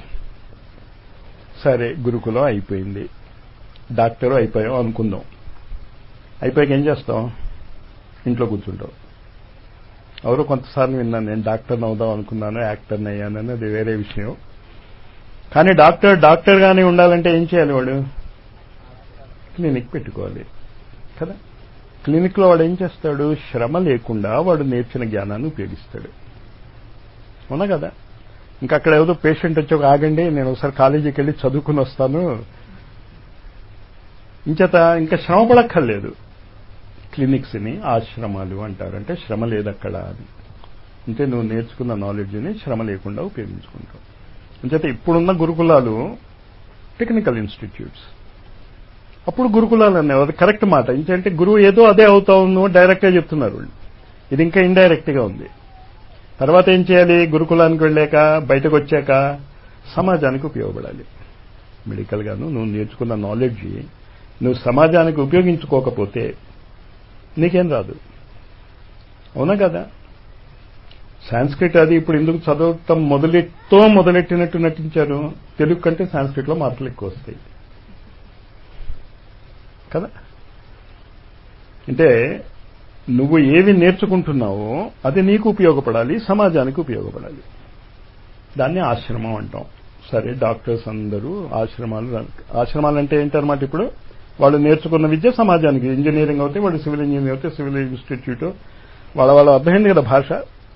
సరే గురుకులం అయిపోయింది డాక్టర్ అయిపోయాం అనుకుందాం అయిపోయాక ఏం చేస్తాం ఇంట్లో కూర్చుంటాం ఎవరో కొంతసార్లు విన్నాను నేను డాక్టర్ని అవుదాం అనుకున్నాను యాక్టర్ని అయ్యానని అది వేరే విషయం కానీ డాక్టర్ డాక్టర్ గానే ఉండాలంటే ఏం చేయాలి వాడు క్లినిక్ పెట్టుకోవాలి కదా క్లినిక్లో వాడు ఏం చేస్తాడు శ్రమ లేకుండా వాడు నేర్చిన జ్ఞానాన్ని ఉపయోగిస్తాడు అవునా కదా ఇంకా అక్కడ ఏదో పేషెంట్ వచ్చి ఒక ఆగండి నేను ఒకసారి కాలేజీకి వెళ్ళి చదువుకుని వస్తాను ఇంచేత ఇంకా శ్రమ పడక్కర్లేదు క్లినిక్స్ని ఆశ్రమాలు అంటారు అంటే శ్రమ లేదు అక్కడ అని అంటే నువ్వు నేర్చుకున్న నాలెడ్జ్ని శ్రమ లేకుండా ఉపయోగించుకుంటావు అంచేత ఇప్పుడున్న గురుకులాలు టెక్నికల్ ఇన్స్టిట్యూట్స్ అప్పుడు గురుకులాలు అన్నావు అది కరెక్ట్ మాట ఇంకంటే గురువు ఏదో అదే అవుతావు నువ్వు డైరెక్ట్గా చెప్తున్నారు ఇది ఇంకా ఇండైరెక్ట్గా ఉంది తర్వాత ఏం చేయాలి గురుకులానికి వెళ్ళాక బయటకు వచ్చాక సమాజానికి ఉపయోగపడాలి మెడికల్ గాను నువ్వు నేర్చుకున్న నాలెడ్జ్ నువ్వు సమాజానికి ఉపయోగించుకోకపోతే నీకేం రాదు అవునా కదా సాంస్క్రిట్ అది ఇప్పుడు ఎందుకు చదవటం మొదలెట్టో మొదలెట్టినట్టు నటించారు తెలుగు కంటే సాంస్క్రిట్లో మార్కులు ఎక్కువ వస్తాయి కదా అంటే నువ్వు ఏవి నేర్చుకుంటున్నావో అది నీకు ఉపయోగపడాలి సమాజానికి ఉపయోగపడాలి దాన్ని ఆశ్రమం అంటాం సరే డాక్టర్స్ అందరూ ఆశ్రమాలు ఆశ్రమాలు అంటే ఏంటన్నమాట ఇప్పుడు వాళ్ళు నేర్చుకున్న విద్య సమాజానికి ఇంజనీరింగ్ అవుతే వాడు సివిల్ ఇంజనీర్ అవుతే సివిల్ ఇన్స్టిట్యూట్ వాళ్ళ వాళ్ళ అర్థమైంది కదా భాష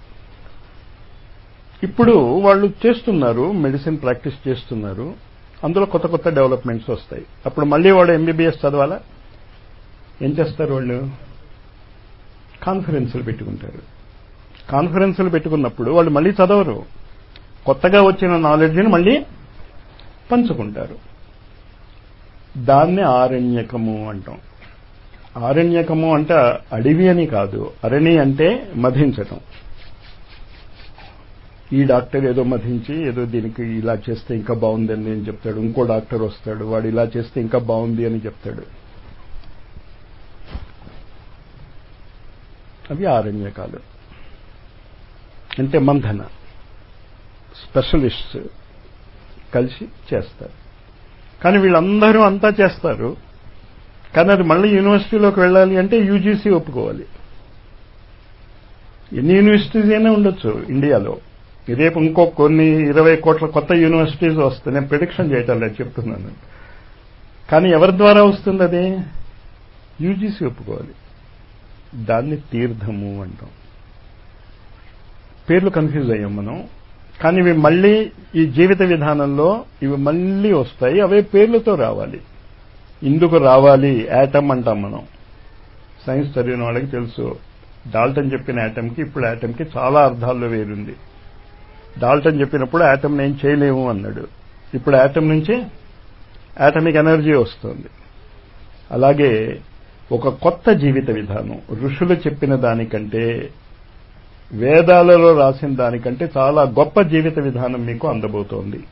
ఇప్పుడు వాళ్ళు చేస్తున్నారు మెడిసిన్ ప్రాక్టీస్ చేస్తున్నారు అందులో కొత్త కొత్త డెవలప్మెంట్స్ వస్తాయి అప్పుడు మళ్ళీ వాడు ఎంబీబీఎస్ చదవాలా ఏం చేస్తారు వాళ్ళు కాన్ఫరెన్సులు పెట్టుకుంటారు కాన్ఫరెన్సులు పెట్టుకున్నప్పుడు వాళ్ళు మళ్ళీ చదవరు కొత్తగా వచ్చిన నాలెడ్జ్ని మళ్ళీ పంచుకుంటారు దాన్ని ఆరణ్యకము అంటాం ఆరణ్యకము అంటే అడవి అని కాదు అరణి అంటే మధించటం ఈ డాక్టర్ ఏదో మధించి ఏదో దీనికి ఇలా చేస్తే ఇంకా బాగుందని అని చెప్తాడు ఇంకో డాక్టర్ వస్తాడు వాడు ఇలా చేస్తే ఇంకా బాగుంది అని చెప్తాడు అవి ఆరణ్యకాలు అంటే మంథన స్పెషలిస్ట్స్ కలిసి చేస్తారు కానీ వీళ్ళందరూ అంతా చేస్తారు కానీ అది మళ్ళీ యూనివర్సిటీలోకి వెళ్ళాలి అంటే యూజీసీ ఒప్పుకోవాలి ఎన్ని యూనివర్సిటీస్ అయినా ఉండొచ్చు ఇండియాలో రేపు ఇంకో కొన్ని ఇరవై కోట్ల కొత్త యూనివర్సిటీస్ వస్తాయి నేను ప్రిడిక్షన్ చేయటం లేదు చెప్తున్నాను కానీ ఎవరి ద్వారా వస్తుంది అది యూజీసీ ఒప్పుకోవాలి దాన్ని తీర్థము అంటాం పేర్లు కన్ఫ్యూజ్ అయ్యాం మనం కానీ ఇవి మళ్ళీ ఈ జీవిత విధానంలో ఇవి మళ్ళీ వస్తాయి అవే పేర్లతో రావాలి ఇందుకు రావాలి యాటమ్ అంటాం మనం సైన్స్ చదివిన వాళ్ళకి తెలుసు డాల్టన్ చెప్పిన యాటమ్కి ఇప్పుడు యాటమ్కి చాలా అర్థాల్లో వేరుంది డాల్టన్ చెప్పినప్పుడు యాటమ్ నేను చేయలేము అన్నాడు ఇప్పుడు యాటమ్ నుంచి యాటమిక్ ఎనర్జీ వస్తుంది అలాగే ఒక కొత్త జీవిత విధానం ఋషులు చెప్పిన దానికంటే వేదాలలో రాసిన దానికంటే చాలా గొప్ప జీవిత విధానం మీకు అందబోతోంది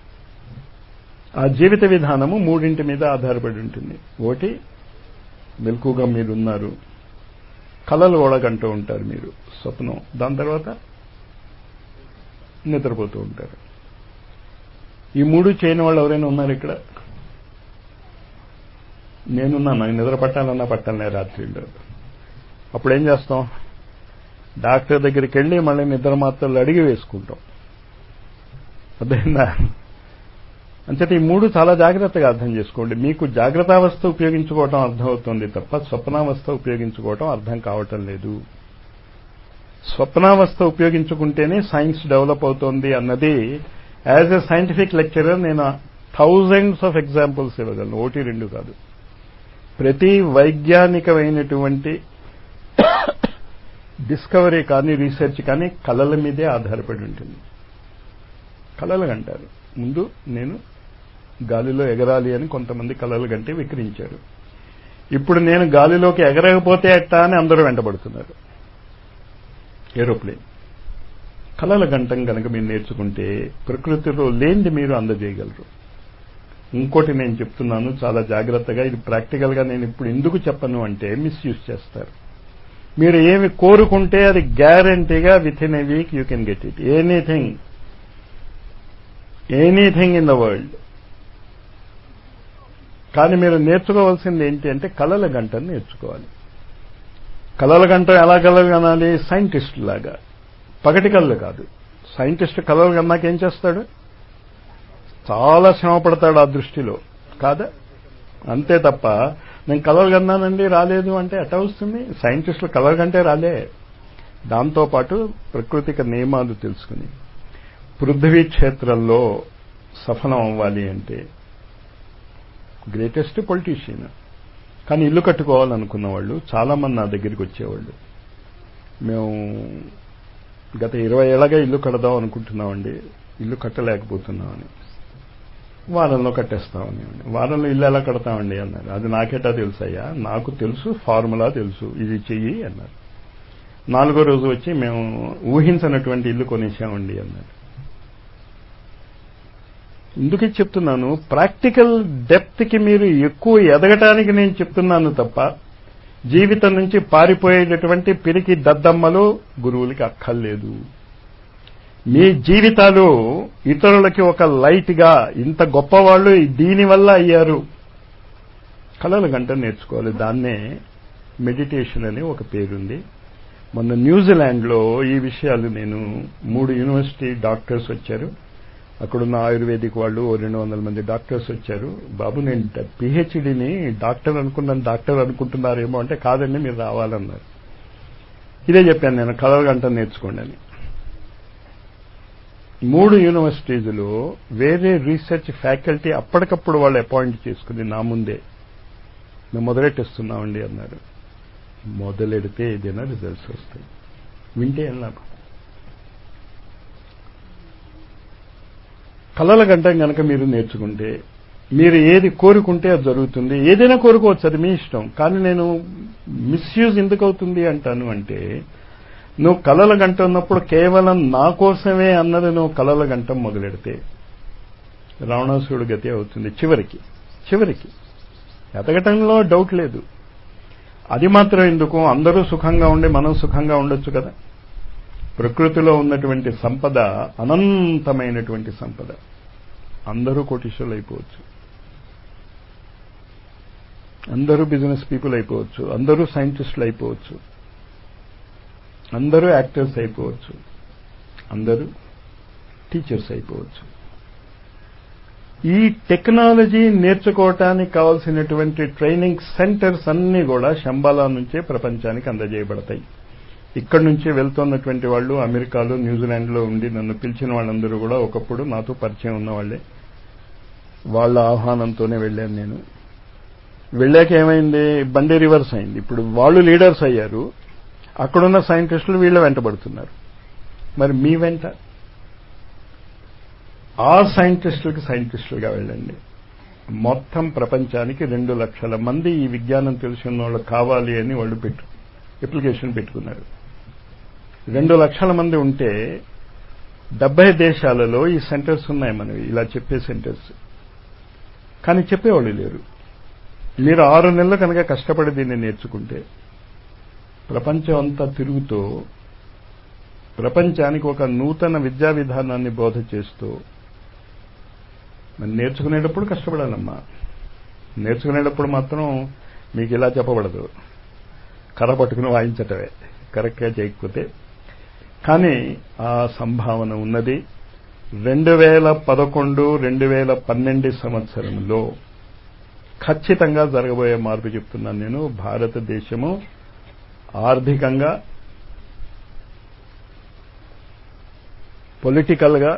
ఆ జీవిత విధానము మూడింటి మీద ఆధారపడి ఉంటుంది ఒకటి మెలకుగా మీరున్నారు కళలు ఓడగంటూ ఉంటారు మీరు స్వప్నం దాని తర్వాత నిద్రపోతూ ఉంటారు ఈ మూడు చేయని వాళ్ళు ఎవరైనా ఉన్నారు ఇక్కడ నేనున్నా నాకు నిద్ర పట్టాలన్నా పట్టాలనే రాత్రిలో అప్పుడు ఏం చేస్తాం డాక్టర్ దగ్గరికి వెళ్ళి మళ్ళీ నిద్ర మాత్రలు అడిగి వేసుకుంటాం అర్థమైందా అంచేత ఈ మూడు చాలా జాగ్రత్తగా అర్థం చేసుకోండి మీకు జాగ్రత్తావస్థ ఉపయోగించుకోవటం అర్థమవుతుంది తప్ప స్వప్నావస్థ ఉపయోగించుకోవటం అర్థం కావటం లేదు స్వప్నావస్థ ఉపయోగించుకుంటేనే సైన్స్ డెవలప్ అవుతోంది అన్నది యాజ్ ఎ సైంటిఫిక్ లెక్చరర్ నేను థౌజండ్స్ ఆఫ్ ఎగ్జాంపుల్స్ ఇవ్వగలను ఒకటి రెండు కాదు ప్రతి వైజ్ఞానికమైనటువంటి డిస్కవరీ కానీ రీసెర్చ్ కానీ కళల మీదే ఆధారపడి ఉంటుంది కళలు అంటారు ముందు నేను గాలిలో ఎగరాలి అని కొంతమంది కళలు గంటే విక్రించారు ఇప్పుడు నేను గాలిలోకి ఎగరకపోతే ఎట్టా అని అందరూ వెంటబడుతున్నారు ఏరోప్లేన్ కళల గంటం కనుక మీరు నేర్చుకుంటే ప్రకృతిలో లేనిది మీరు అందజేయగలరు ఇంకోటి నేను చెప్తున్నాను చాలా జాగ్రత్తగా ఇది ప్రాక్టికల్గా నేను ఇప్పుడు ఎందుకు చెప్పను అంటే మిస్యూజ్ చేస్తారు మీరు ఏమి కోరుకుంటే అది గ్యారంటీగా within a week you can get it anything anything in the world కానీ మీరు నేర్చుకోవాల్సింది ఏంటి అంటే కళల గంటను నేర్చుకోవాలి కళల గంట ఎలా కలలు కనాలి సైంటిస్ట్ లాగా పగటి కళ్ళు కాదు సైంటిస్ట్ కళలు కన్నాక ఏం చేస్తాడు చాలా శ్రమ పడతాడు ఆ దృష్టిలో కాదా అంతే తప్ప నేను కలలు కన్నానండి రాలేదు అంటే ఎట్లా వస్తుంది సైంటిస్టులు కలలు కంటే రాలే దాంతోపాటు ప్రకృతిక నియమాలు తెలుసుకుని పృథ్వీ క్షేత్రంలో సఫలం అవ్వాలి అంటే గ్రేటెస్ట్ పొలిటీషియన్ కానీ ఇల్లు కట్టుకోవాలనుకున్న వాళ్ళు చాలామంది నా దగ్గరికి వచ్చేవాళ్ళు మేము గత ఇరవై ఏళ్ళగా ఇల్లు కడదాం అనుకుంటున్నామండి ఇల్లు కట్టలేకపోతున్నామని వారంలో కట్టేస్తామని వారంలో ఇల్లు ఎలా కడతామండి అన్నారు అది నాకేటా తెలుసయ్యా నాకు తెలుసు ఫార్ములా తెలుసు ఇది చెయ్యి అన్నారు నాలుగో రోజు వచ్చి మేము ఊహించనటువంటి ఇల్లు కొనేసామండి అన్నారు ఎందుకు చెప్తున్నాను ప్రాక్టికల్ డెప్త్కి మీరు ఎక్కువ ఎదగటానికి నేను చెప్తున్నాను తప్ప జీవితం నుంచి పారిపోయేటటువంటి పిరికి దద్దమ్మలు గురువులకి అక్కర్లేదు మీ జీవితాలు ఇతరులకి ఒక లైట్గా ఇంత గొప్పవాళ్ళు దీనివల్ల అయ్యారు కళల గంట నేర్చుకోవాలి దాన్నే మెడిటేషన్ అని ఒక పేరుంది మొన్న న్యూజిలాండ్లో ఈ విషయాలు నేను మూడు యూనివర్సిటీ డాక్టర్స్ వచ్చారు అక్కడున్న ఆయుర్వేదిక్ వాళ్ళు ఓ రెండు వందల మంది డాక్టర్స్ వచ్చారు బాబు నేను పిహెచ్డిని డాక్టర్ అనుకున్నాను డాక్టర్ అనుకుంటున్నారేమో అంటే కాదండి మీరు రావాలన్నారు ఇదే చెప్పాను నేను కలర్ గంట నేర్చుకోండి అని మూడు యూనివర్సిటీస్లో వేరే రీసెర్చ్ ఫ్యాకల్టీ అప్పటికప్పుడు వాళ్ళు అపాయింట్ చేసుకుని నా ముందే మేము మొదలెట్టేస్తున్నామండి అన్నారు మొదలెడితే ఏదైనా రిజల్ట్స్ వస్తాయి వింటే ఏం లాభం కళల గంట గనక మీరు నేర్చుకుంటే మీరు ఏది కోరుకుంటే అది జరుగుతుంది ఏదైనా కోరుకోవచ్చు అది మీ ఇష్టం కానీ నేను మిస్యూజ్ ఎందుకు అవుతుంది అంటాను అంటే నువ్వు కలల గంట ఉన్నప్పుడు కేవలం నా కోసమే అన్నది నువ్వు కలల గంట మొదలెడితే రావణాసురుడు గతి అవుతుంది చివరికి చివరికి ఎదగటంలో డౌట్ లేదు అది మాత్రం ఎందుకు అందరూ సుఖంగా ఉండి మనం సుఖంగా ఉండొచ్చు కదా ప్రకృతిలో ఉన్నటువంటి సంపద అనంతమైనటువంటి సంపద అందరూ కోటీశ్వరులు అయిపోవచ్చు అందరూ బిజినెస్ పీపుల్ అయిపోవచ్చు అందరూ సైంటిస్టులు అయిపోవచ్చు అందరూ యాక్టర్స్ అయిపోవచ్చు అందరూ టీచర్స్ అయిపోవచ్చు ఈ టెక్నాలజీ నేర్చుకోవటానికి కావాల్సినటువంటి ట్రైనింగ్ సెంటర్స్ అన్నీ కూడా శంబాలా నుంచే ప్రపంచానికి అందజేయబడతాయి ఇక్కడి నుంచి వెళ్తున్నటువంటి వాళ్ళు అమెరికాలో న్యూజిలాండ్లో ఉండి నన్ను పిలిచిన వాళ్ళందరూ కూడా ఒకప్పుడు నాతో పరిచయం ఉన్నవాళ్లే వాళ్ళ ఆహ్వానంతోనే వెళ్ళాను నేను వెళ్ళాక ఏమైంది బండి రివర్స్ అయింది ఇప్పుడు వాళ్ళు లీడర్స్ అయ్యారు అక్కడున్న సైంటిస్టులు వీళ్ళ వెంటబడుతున్నారు మరి మీ వెంట ఆ సైంటిస్టులకి సైంటిస్టులుగా వెళ్ళండి మొత్తం ప్రపంచానికి రెండు లక్షల మంది ఈ విజ్ఞానం తెలిసిన వాళ్ళు కావాలి అని వాళ్ళు పెట్టు అప్లికేషన్ పెట్టుకున్నారు రెండు లక్షల మంది ఉంటే డెబ్బై దేశాలలో ఈ సెంటర్స్ ఉన్నాయి మనవి ఇలా చెప్పే సెంటర్స్ కానీ చెప్పేవాళ్ళు లేరు మీరు ఆరు నెలలు కనుక కష్టపడి దీన్ని నేర్చుకుంటే ప్రపంచం అంతా తిరుగుతూ ప్రపంచానికి ఒక నూతన విద్యా విధానాన్ని బోధ చేస్తూ మరి నేర్చుకునేటప్పుడు కష్టపడాలమ్మా నేర్చుకునేటప్పుడు మాత్రం మీకు ఇలా చెప్పబడదు కర్ర పట్టుకుని వాయించటమే కరెక్ట్గా చేయకపోతే కానీ ఆ సంభావన ఉన్నది రెండు వేల పదకొండు రెండు వేల పన్నెండు సంవత్సరంలో ఖచ్చితంగా జరగబోయే మార్పు చెప్తున్నాను నేను భారతదేశము ఆర్థికంగా పొలిటికల్గా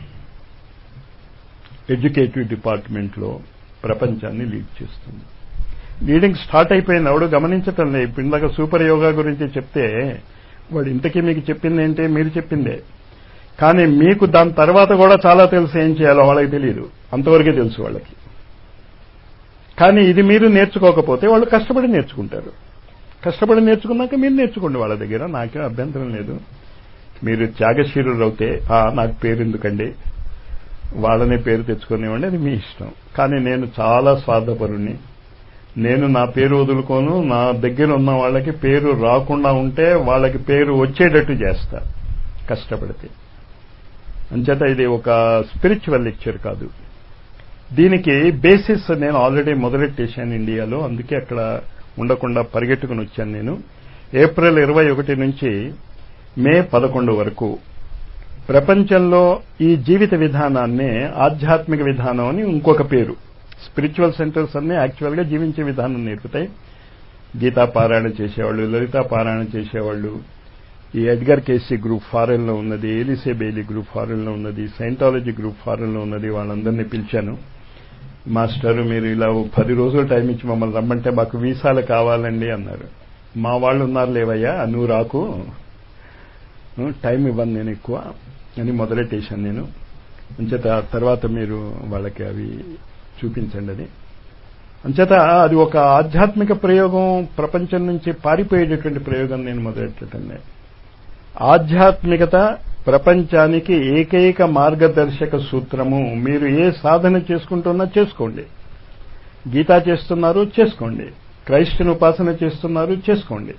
ఎడ్యుకేటివ్ డిపార్ట్మెంట్లో ప్రపంచాన్ని లీడ్ చేస్తుంది లీడింగ్ స్టార్ట్ అయిపోయింది ఎవడు గమనించటం లేదు ఇప్పుడు ఇందాక సూపర్ యోగా గురించి చెప్తే వాడు ఇంతకీ మీకు చెప్పింది ఏంటి మీరు చెప్పిందే కానీ మీకు దాని తర్వాత కూడా చాలా తెలుసు ఏం చేయాలో వాళ్ళకి తెలియదు అంతవరకే తెలుసు వాళ్ళకి కానీ ఇది మీరు నేర్చుకోకపోతే వాళ్ళు కష్టపడి నేర్చుకుంటారు కష్టపడి నేర్చుకున్నాక మీరు నేర్చుకోండి వాళ్ళ దగ్గర నాకేం అభ్యంతరం లేదు మీరు త్యాగశీరులు అవుతే నాకు పేరు ఎందుకండి వాళ్ళనే పేరు తెచ్చుకునేవ్వండి అది మీ ఇష్టం కానీ నేను చాలా స్వార్థపరుణ్ణి నేను నా పేరు వదులుకోను నా దగ్గర ఉన్న వాళ్ళకి పేరు రాకుండా ఉంటే వాళ్ళకి పేరు వచ్చేటట్టు చేస్తా కష్టపడితే అంచేత ఇది ఒక స్పిరిచువల్ లెక్చర్ కాదు దీనికి బేసిస్ నేను ఆల్రెడీ మొదలెట్టేశాను ఇండియాలో అందుకే అక్కడ ఉండకుండా పరిగెట్టుకుని వచ్చాను నేను ఏప్రిల్ ఇరవై ఒకటి నుంచి మే పదకొండు వరకు ప్రపంచంలో ఈ జీవిత విధానాన్నే ఆధ్యాత్మిక విధానం అని ఇంకొక పేరు స్పిరిచువల్ సెంటర్స్ అన్నీ యాక్చువల్గా జీవించే విధానం నేర్పుతాయి గీతా పారాయణ చేసేవాళ్ళు లలితా పారాయణ చేసేవాళ్ళు ఈ ఎడ్గర్ కేసీ గ్రూప్ ఫారెన్లో ఉన్నది ఏలిసే బెయిలీ గ్రూప్ ఫారెన్లో ఉన్నది సైంటాలజీ గ్రూప్ ఫారెన్లో ఉన్నది వాళ్ళందరినీ పిలిచాను మాస్టర్ మీరు ఇలా పది రోజులు టైం ఇచ్చి మమ్మల్ని రమ్మంటే మాకు వీసాలు కావాలండి అన్నారు మా వాళ్ళు ఉన్నారు లేవయ్యా నువ్వు రాకు టైం ఇవ్వను నేను ఎక్కువ అని మొదలెట్టేశాను నేను అంచేత తర్వాత మీరు వాళ్ళకి అవి చూపించండి అది అంచేత అది ఒక ఆధ్యాత్మిక ప్రయోగం ప్రపంచం నుంచి పారిపోయేటటువంటి ప్రయోగం నేను మొదలెట్టండి ఆధ్యాత్మికత ప్రపంచానికి ఏకైక మార్గదర్శక సూత్రము మీరు ఏ సాధన చేసుకుంటున్నా చేసుకోండి గీతా చేస్తున్నారు చేసుకోండి క్రైస్తుని ఉపాసన చేస్తున్నారు చేసుకోండి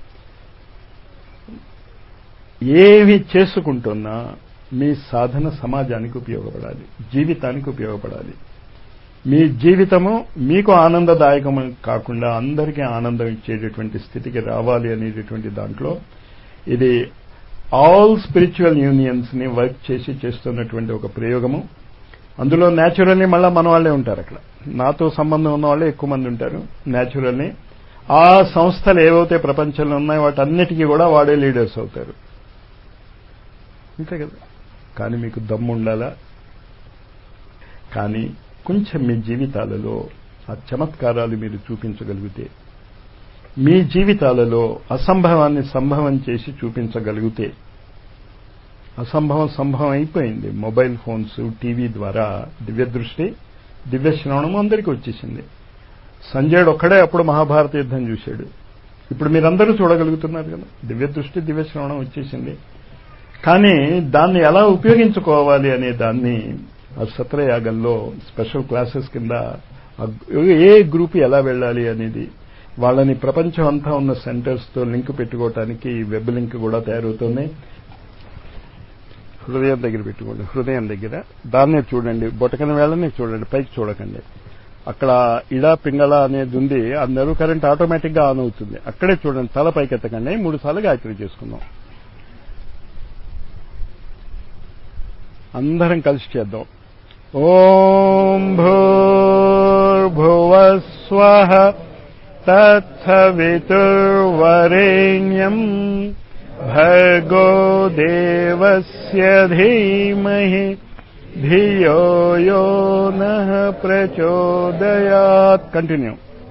ఏవి చేసుకుంటున్నా మీ సాధన సమాజానికి ఉపయోగపడాలి జీవితానికి ఉపయోగపడాలి మీ జీవితము మీకు ఆనందదాయకం కాకుండా అందరికీ ఆనందం ఇచ్చేటటువంటి స్థితికి రావాలి అనేటటువంటి దాంట్లో ఇది ఆల్ స్పిరిచువల్ యూనియన్స్ ని వర్క్ చేసి చేస్తున్నటువంటి ఒక ప్రయోగము అందులో న్యాచురల్లీ మళ్ళా మన వాళ్ళే ఉంటారు అక్కడ నాతో సంబంధం ఉన్న వాళ్ళే ఎక్కువ మంది ఉంటారు న్యాచురల్లీ ఆ సంస్థలు ఏవైతే ప్రపంచంలో ఉన్నాయో వాటన్నిటికీ కూడా వాడే లీడర్స్ అవుతారు అంతే కదా కానీ మీకు దమ్ము ఉండాలా కానీ కొంచెం మీ జీవితాలలో ఆ చమత్కారాలు మీరు చూపించగలిగితే మీ జీవితాలలో అసంభవాన్ని సంభవం చేసి చూపించగలిగితే అసంభవం సంభవం అయిపోయింది మొబైల్ ఫోన్స్ టీవీ ద్వారా దివ్య దృష్టి దివ్య శ్రవణం అందరికీ వచ్చేసింది సంజయుడు ఒక్కడే అప్పుడు మహాభారత యుద్ధం చూశాడు ఇప్పుడు మీరందరూ చూడగలుగుతున్నారు కదా దివ్య దృష్టి దివ్య శ్రవణం వచ్చేసింది కానీ దాన్ని ఎలా ఉపయోగించుకోవాలి అనే దాన్ని ఆ సత్రయాగంలో స్పెషల్ క్లాసెస్ కింద ఏ గ్రూప్ ఎలా వెళ్ళాలి అనేది వాళ్ళని ప్రపంచం అంతా ఉన్న సెంటర్స్తో లింక్ పెట్టుకోవటానికి వెబ్ లింక్ కూడా తయారవుతుంది హృదయం దగ్గర పెట్టుకోండి హృదయం దగ్గర దాన్నే చూడండి బొటకన వేళనే చూడండి పైకి చూడకండి అక్కడ ఇడా పింగళ అనేది ఉంది ఆ నెరువు కరెంట్ ఆటోమేటిక్ గా ఆన్ అవుతుంది అక్కడే చూడండి తల పైకి ఎత్తకండి మూడు సార్లు గాయత్రి చేసుకుందాం అందరం కలిసి చేద్దాం ఓం భూర్భువస్వ తత్సవితుర్వరేణ్యం భర్గో దేవస్య ధీమహి ధియో యో నః ప్రచోదయాత్ కంటిన్యూ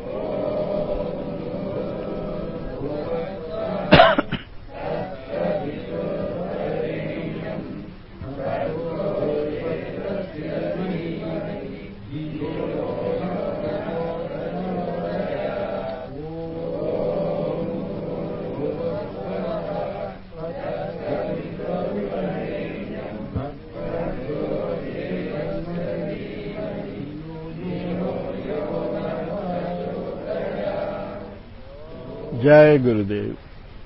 జయ గురుదేవ్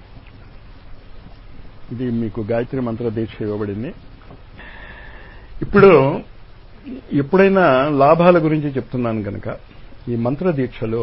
ఇది మీకు గాయత్రి మంత్ర దీక్ష ఇవ్వబడింది ఇప్పుడు ఎప్పుడైనా లాభాల గురించి చెప్తున్నాను కనుక ఈ మంత్ర దీక్షలో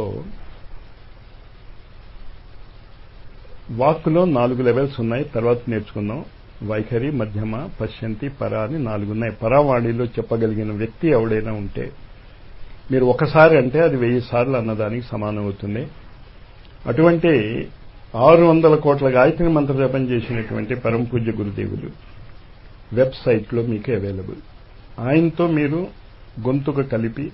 వాక్కులో నాలుగు లెవెల్స్ ఉన్నాయి తర్వాత నేర్చుకుందాం వైఖరి మధ్యమ పశ్యంతి పర అని నాలుగు ఉన్నాయి పరావాణిలో చెప్పగలిగిన వ్యక్తి ఎవడైనా ఉంటే మీరు ఒకసారి అంటే అది వెయ్యి సార్లు అన్నదానికి సమానం అవుతుంది అటువంటి ఆరు వందల కోట్ల గాయత్రి మంత్ర జపం చేసినటువంటి పరమ పూజ్య గురుదేవులు వెబ్సైట్లో మీకు అవైలబుల్ ఆయనతో మీరు గొంతుకు కలిపి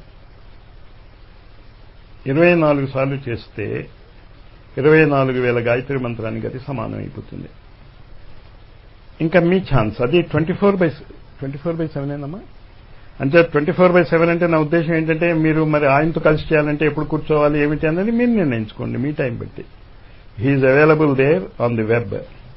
ఇరవై నాలుగు సార్లు చేస్తే ఇరవై నాలుగు వేల గాయత్రి మంత్రానికి అది సమానం అయిపోతుంది ఇంకా మీ ఛాన్స్ అది twenty four by twenty four by seven ఏనమ్మా అంటే ట్వంటీ ఫోర్ బై సెవెన్ అంటే నా ఉద్దేశం ఏంటంటే మీరు మరి ఆయనతో కలిసి చేయాలంటే ఎప్పుడు కూర్చోవాలి ఏమిటి అనేది మీరు నిర్ణయించుకోండి మీ టైం బట్టి he's available there on the web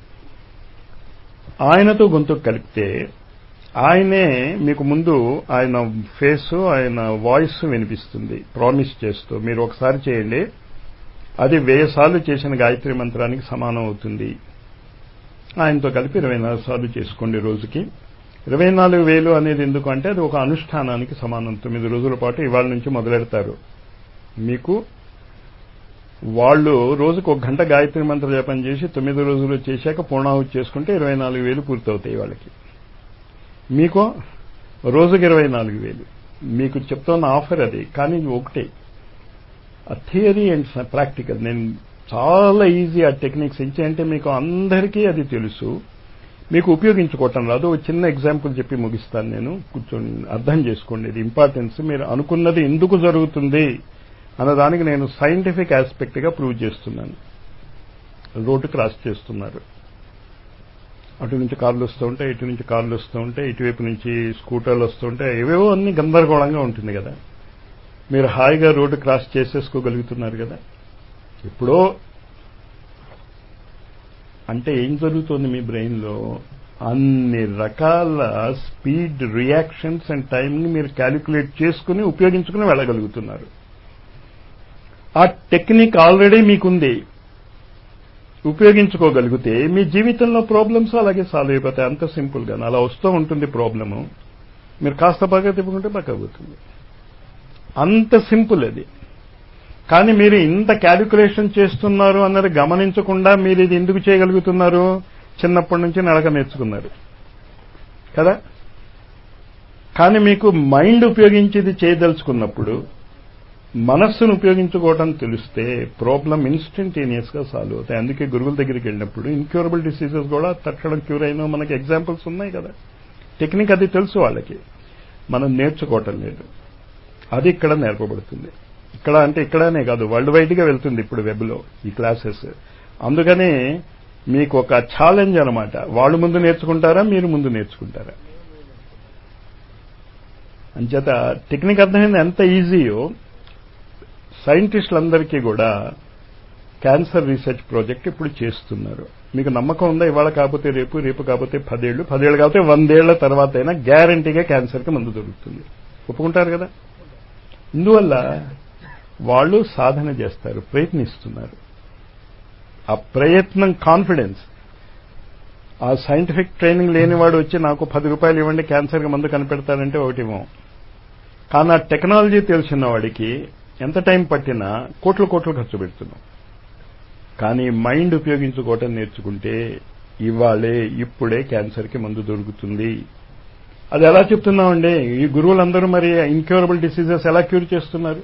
ఆయనతో గొంతుకు కలిపితే ఆయనే మీకు ముందు ఆయన ఫేస్ ఆయన వాయిస్ వినిపిస్తుంది ప్రామిస్ చేస్తూ మీరు ఒకసారి చేయండి అది వెయ్యి సార్లు చేసిన గాయత్రి మంత్రానికి సమానం అవుతుంది ఆయనతో కలిపి ఇరవై నాలుగు సార్లు చేసుకోండి రోజుకి ఇరవై నాలుగు వేలు అనేది ఎందుకు అంటే అది ఒక అనుష్ఠానానికి సమానం తొమ్మిది రోజుల పాటు ఇవాళ నుంచి మొదలెడతారు మీకు వాళ్ళు రోజుకు ఒక గంట గాయత్రి మంత్ర జపం చేసి తొమ్మిది రోజులు చేశాక పూర్ణాహుతి చేసుకుంటే ఇరవై నాలుగు వేలు పూర్తవుతాయి వాళ్ళకి మీకు రోజుకి ఇరవై నాలుగు వేలు మీకు చెప్తున్న ఆఫర్ అది కానీ ఒకటే ఆ థియరీ అండ్ ప్రాక్టికల్ నేను చాలా ఈజీ ఆ టెక్నిక్స్ ఇచ్చి అంటే మీకు అందరికీ అది తెలుసు మీకు ఉపయోగించుకోవటం రాదు ఒక చిన్న ఎగ్జాంపుల్ చెప్పి ముగిస్తాను నేను కూర్చొని అర్థం చేసుకోండి ఇది ఇంపార్టెన్స్ మీరు అనుకున్నది ఎందుకు జరుగుతుంది అన్నదానికి నేను సైంటిఫిక్ ఆస్పెక్ట్ గా ప్రూవ్ చేస్తున్నాను రోడ్డు క్రాస్ చేస్తున్నారు అటు నుంచి కార్లు వస్తూ ఉంటాయి ఇటు నుంచి కార్లు వస్తూ ఉంటాయి ఇటువైపు నుంచి స్కూటర్లు వస్తూ ఉంటాయి ఏవేవో అన్ని గందరగోళంగా ఉంటుంది కదా మీరు హాయిగా రోడ్డు క్రాస్ చేసేసుకోగలుగుతున్నారు కదా ఎప్పుడో అంటే ఏం జరుగుతుంది మీ బ్రెయిన్లో అన్ని రకాల స్పీడ్ రియాక్షన్స్ అండ్ టైంని మీరు క్యాలిక్యులేట్ చేసుకుని ఉపయోగించుకుని వెళ్ళగలుగుతున్నారు ఆ టెక్నిక్ ఆల్రెడీ మీకుంది ఉపయోగించుకోగలిగితే మీ జీవితంలో ప్రాబ్లమ్స్ అలాగే సాల్వ్ అయిపోతాయి అంత సింపుల్గా అలా వస్తూ ఉంటుంది ప్రాబ్లము మీరు కాస్త బాగా తిప్పుకుంటే బాగా అవుతుంది అంత సింపుల్ అది కానీ మీరు ఇంత క్యాలిక్యులేషన్ చేస్తున్నారు అన్నది గమనించకుండా మీరు ఇది ఎందుకు చేయగలుగుతున్నారు చిన్నప్పటి నుంచి నడక నేర్చుకున్నారు కదా కానీ మీకు మైండ్ ఉపయోగించి ఇది చేయదలుచుకున్నప్పుడు మనస్సును ఉపయోగించుకోవడం తెలిస్తే ప్రాబ్లం ఇన్స్టంటేనియస్ గా సాల్వ్ అవుతాయి అందుకే గురువుల దగ్గరికి వెళ్ళినప్పుడు ఇన్క్యూరబుల్ డిసీజెస్ కూడా తక్షణం క్యూర్ అయినా మనకి ఎగ్జాంపుల్స్ ఉన్నాయి కదా టెక్నిక్ అది తెలుసు వాళ్ళకి మనం నేర్చుకోవటం లేదు అది ఇక్కడ నేర్పబడుతుంది ఇక్కడ అంటే ఇక్కడనే కాదు వరల్డ్ వైడ్ గా వెళ్తుంది ఇప్పుడు వెబ్లో ఈ క్లాసెస్ అందుకని మీకు ఒక ఛాలెంజ్ అనమాట వాళ్ళు ముందు నేర్చుకుంటారా మీరు ముందు నేర్చుకుంటారా అంచేత టెక్నిక్ అర్థమైంది ఎంత ఈజీయో సైంటిస్టులందరికీ కూడా క్యాన్సర్ రీసెర్చ్ ప్రాజెక్ట్ ఇప్పుడు చేస్తున్నారు మీకు నమ్మకం ఉందా ఇవాళ కాకపోతే రేపు రేపు కాకపోతే పదేళ్లు పదేళ్లు కాకపోతే వందేళ్ల తర్వాత అయినా గ్యారంటీగా క్యాన్సర్కి మందు దొరుకుతుంది ఒప్పుకుంటారు కదా ఇందువల్ల వాళ్ళు సాధన చేస్తారు ప్రయత్నిస్తున్నారు ఆ ప్రయత్నం కాన్ఫిడెన్స్ ఆ సైంటిఫిక్ ట్రైనింగ్ లేనివాడు వచ్చి నాకు పది రూపాయలు ఇవ్వండి క్యాన్సర్కి మందు కనిపెడతానంటే ఒకటి ఇవ్వం కానీ ఆ టెక్నాలజీ తెలిసిన వాడికి ఎంత టైం పట్టినా కోట్లు కోట్లు ఖర్చు పెడుతున్నాం కానీ మైండ్ ఉపయోగించుకోవటం నేర్చుకుంటే ఇవాళే ఇప్పుడే క్యాన్సర్కి మందు దొరుకుతుంది అది ఎలా చెప్తున్నామండి ఈ గురువులందరూ మరి ఇన్క్యూరబుల్ డిసీజెస్ ఎలా క్యూర్ చేస్తున్నారు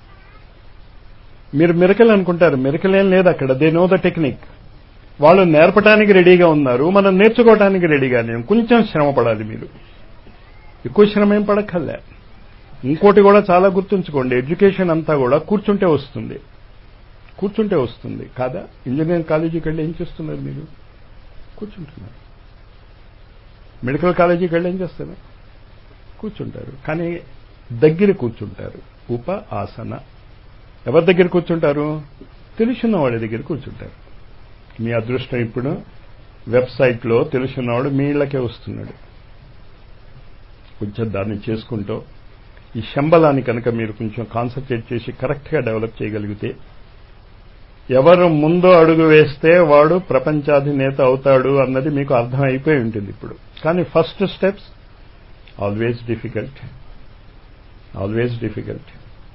మీరు మిరకల్ అనుకుంటారు మిరకల్ ఏం లేదు అక్కడ దే నో ద టెక్నిక్ వాళ్ళు నేర్పడానికి రెడీగా ఉన్నారు మనం నేర్చుకోవడానికి రెడీగా లేం కొంచెం శ్రమ పడాలి మీరు ఎక్కువ శ్రమ ఏం పడక్కర్లే ఇంకోటి కూడా చాలా గుర్తుంచుకోండి ఎడ్యుకేషన్ అంతా కూడా కూర్చుంటే వస్తుంది కూర్చుంటే వస్తుంది కాదా ఇంజనీరింగ్ కాలేజీకి వెళ్ళి ఏం చేస్తున్నారు మీరు కూర్చుంటున్నారు మెడికల్ కాలేజీకి వెళ్ళి ఏం చేస్తారు కూర్చుంటారు కానీ దగ్గర కూర్చుంటారు ఉప ఆసన ఎవరి దగ్గర కూర్చుంటారు తెలుసున్న వాళ్ళ దగ్గర కూర్చుంటారు మీ అదృష్టం ఇప్పుడు వెబ్సైట్లో తెలుసున్నవాడు మీ ఇళ్ళకే వస్తున్నాడు కొంచెం దాన్ని చేసుకుంటూ ఈ శంబలాన్ని కనుక మీరు కొంచెం కాన్సన్ట్రేట్ చేసి కరెక్ట్గా డెవలప్ చేయగలిగితే ఎవరు ముందో అడుగు వేస్తే వాడు ప్రపంచాధినేత అవుతాడు అన్నది మీకు అర్థం అయిపోయి ఉంటుంది ఇప్పుడు కానీ first steps always difficult always difficult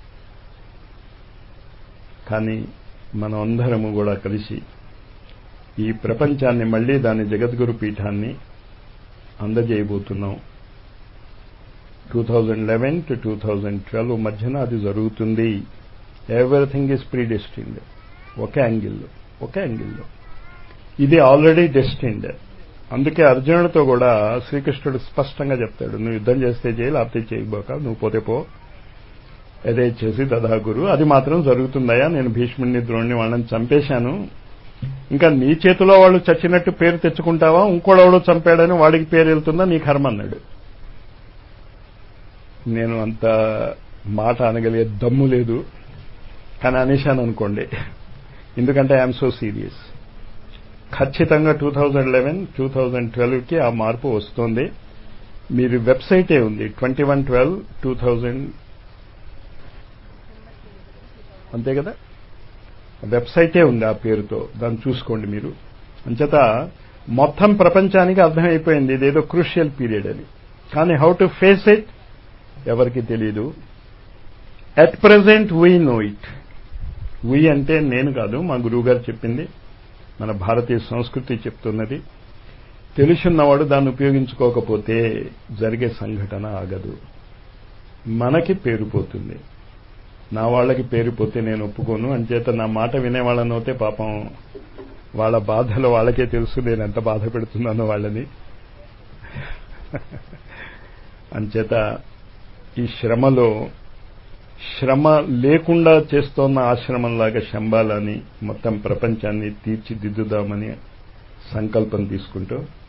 కానీ మనం అందరము కూడా కలిసి ఈ ప్రపంచాన్ని మళ్లీ దాని జగద్గురు పీఠాన్ని అందజేయబోతున్నాం two thousand eleven to two thousand twelve మధ్యన అది జరుగుతుంది ఎవ్రీథింగ్ ఈజ్ ప్రీ డెస్టిన్డ్ ఒకే యాంగిల్లో ఒకే యాంగిల్లో ఇది ఆల్రెడీ డెస్టిన్డ్ అందుకే అర్జునుడితో కూడా శ్రీకృష్ణుడు స్పష్టంగా చెప్తాడు నువ్వు యుద్ధం చేస్తే చేయి లేకపోతే చేయబోక నువ్వు పోతే పో అదే చేసి దదాగురు అది మాత్రం జరుగుతుందయా నేను భీష్ముడిని ద్రోణిని వాళ్ళని చంపేశాను ఇంకా నీ చేతిలో వాళ్ళు చచ్చినట్టు పేరు తెచ్చుకుంటావా ఇంకోడెవడో చంపాడని వాడికి పేరు వెళ్తుందా నీ కర్మ అన్నాడు నేను అంత మాట అనగలిగే దమ్ము లేదు కానీ అనేశాను అనుకోండి ఎందుకంటే ఐఎమ్ సో సీరియస్ ఖచ్చితంగా two thousand eleven two thousand ట్వెల్వ్కి ఆ మార్పు వస్తుంది మీరు వెబ్సైటే ఉంది twenty one twelve two thousand అంతే కదా వెబ్సైటే ఉంది ఆ పేరుతో దాన్ని చూసుకోండి మీరు అంచేత మొత్తం ప్రపంచానికి అర్థమైపోయింది ఇదేదో క్రూషియల్ పీరియడ్ అని కానీ హౌ టు ఫేస్ ఇట్ ఎవరికి తెలీదు at present we know it we అంటే నేను కాదు మా గురువుగారు చెప్పింది మన భారతీయ సంస్కృతి చెప్తున్నది తెలుసున్నవాడు దాన్ని ఉపయోగించుకోకపోతే జరిగే సంఘటన ఆగదు మనకి పేరు పోతుంది నా వాళ్ళకి పేరు పోతే నేను ఒప్పుకోను అంచేత నా మాట వినేవాళ్ళనైతే పాపం వాళ్ళ బాధలు వాళ్ళకే తెలుసు నేను ఎంత బాధ పెడుతున్నానో వాళ్ళని అంచేత ఈ శ్రమలో శ్రమ లేకుండా చేస్తోన్న ఆశ్రమంలాగా శంబాలని మొత్తం ప్రపంచాన్ని తీర్చిదిద్దుదామని సంకల్పం తీసుకుంటూ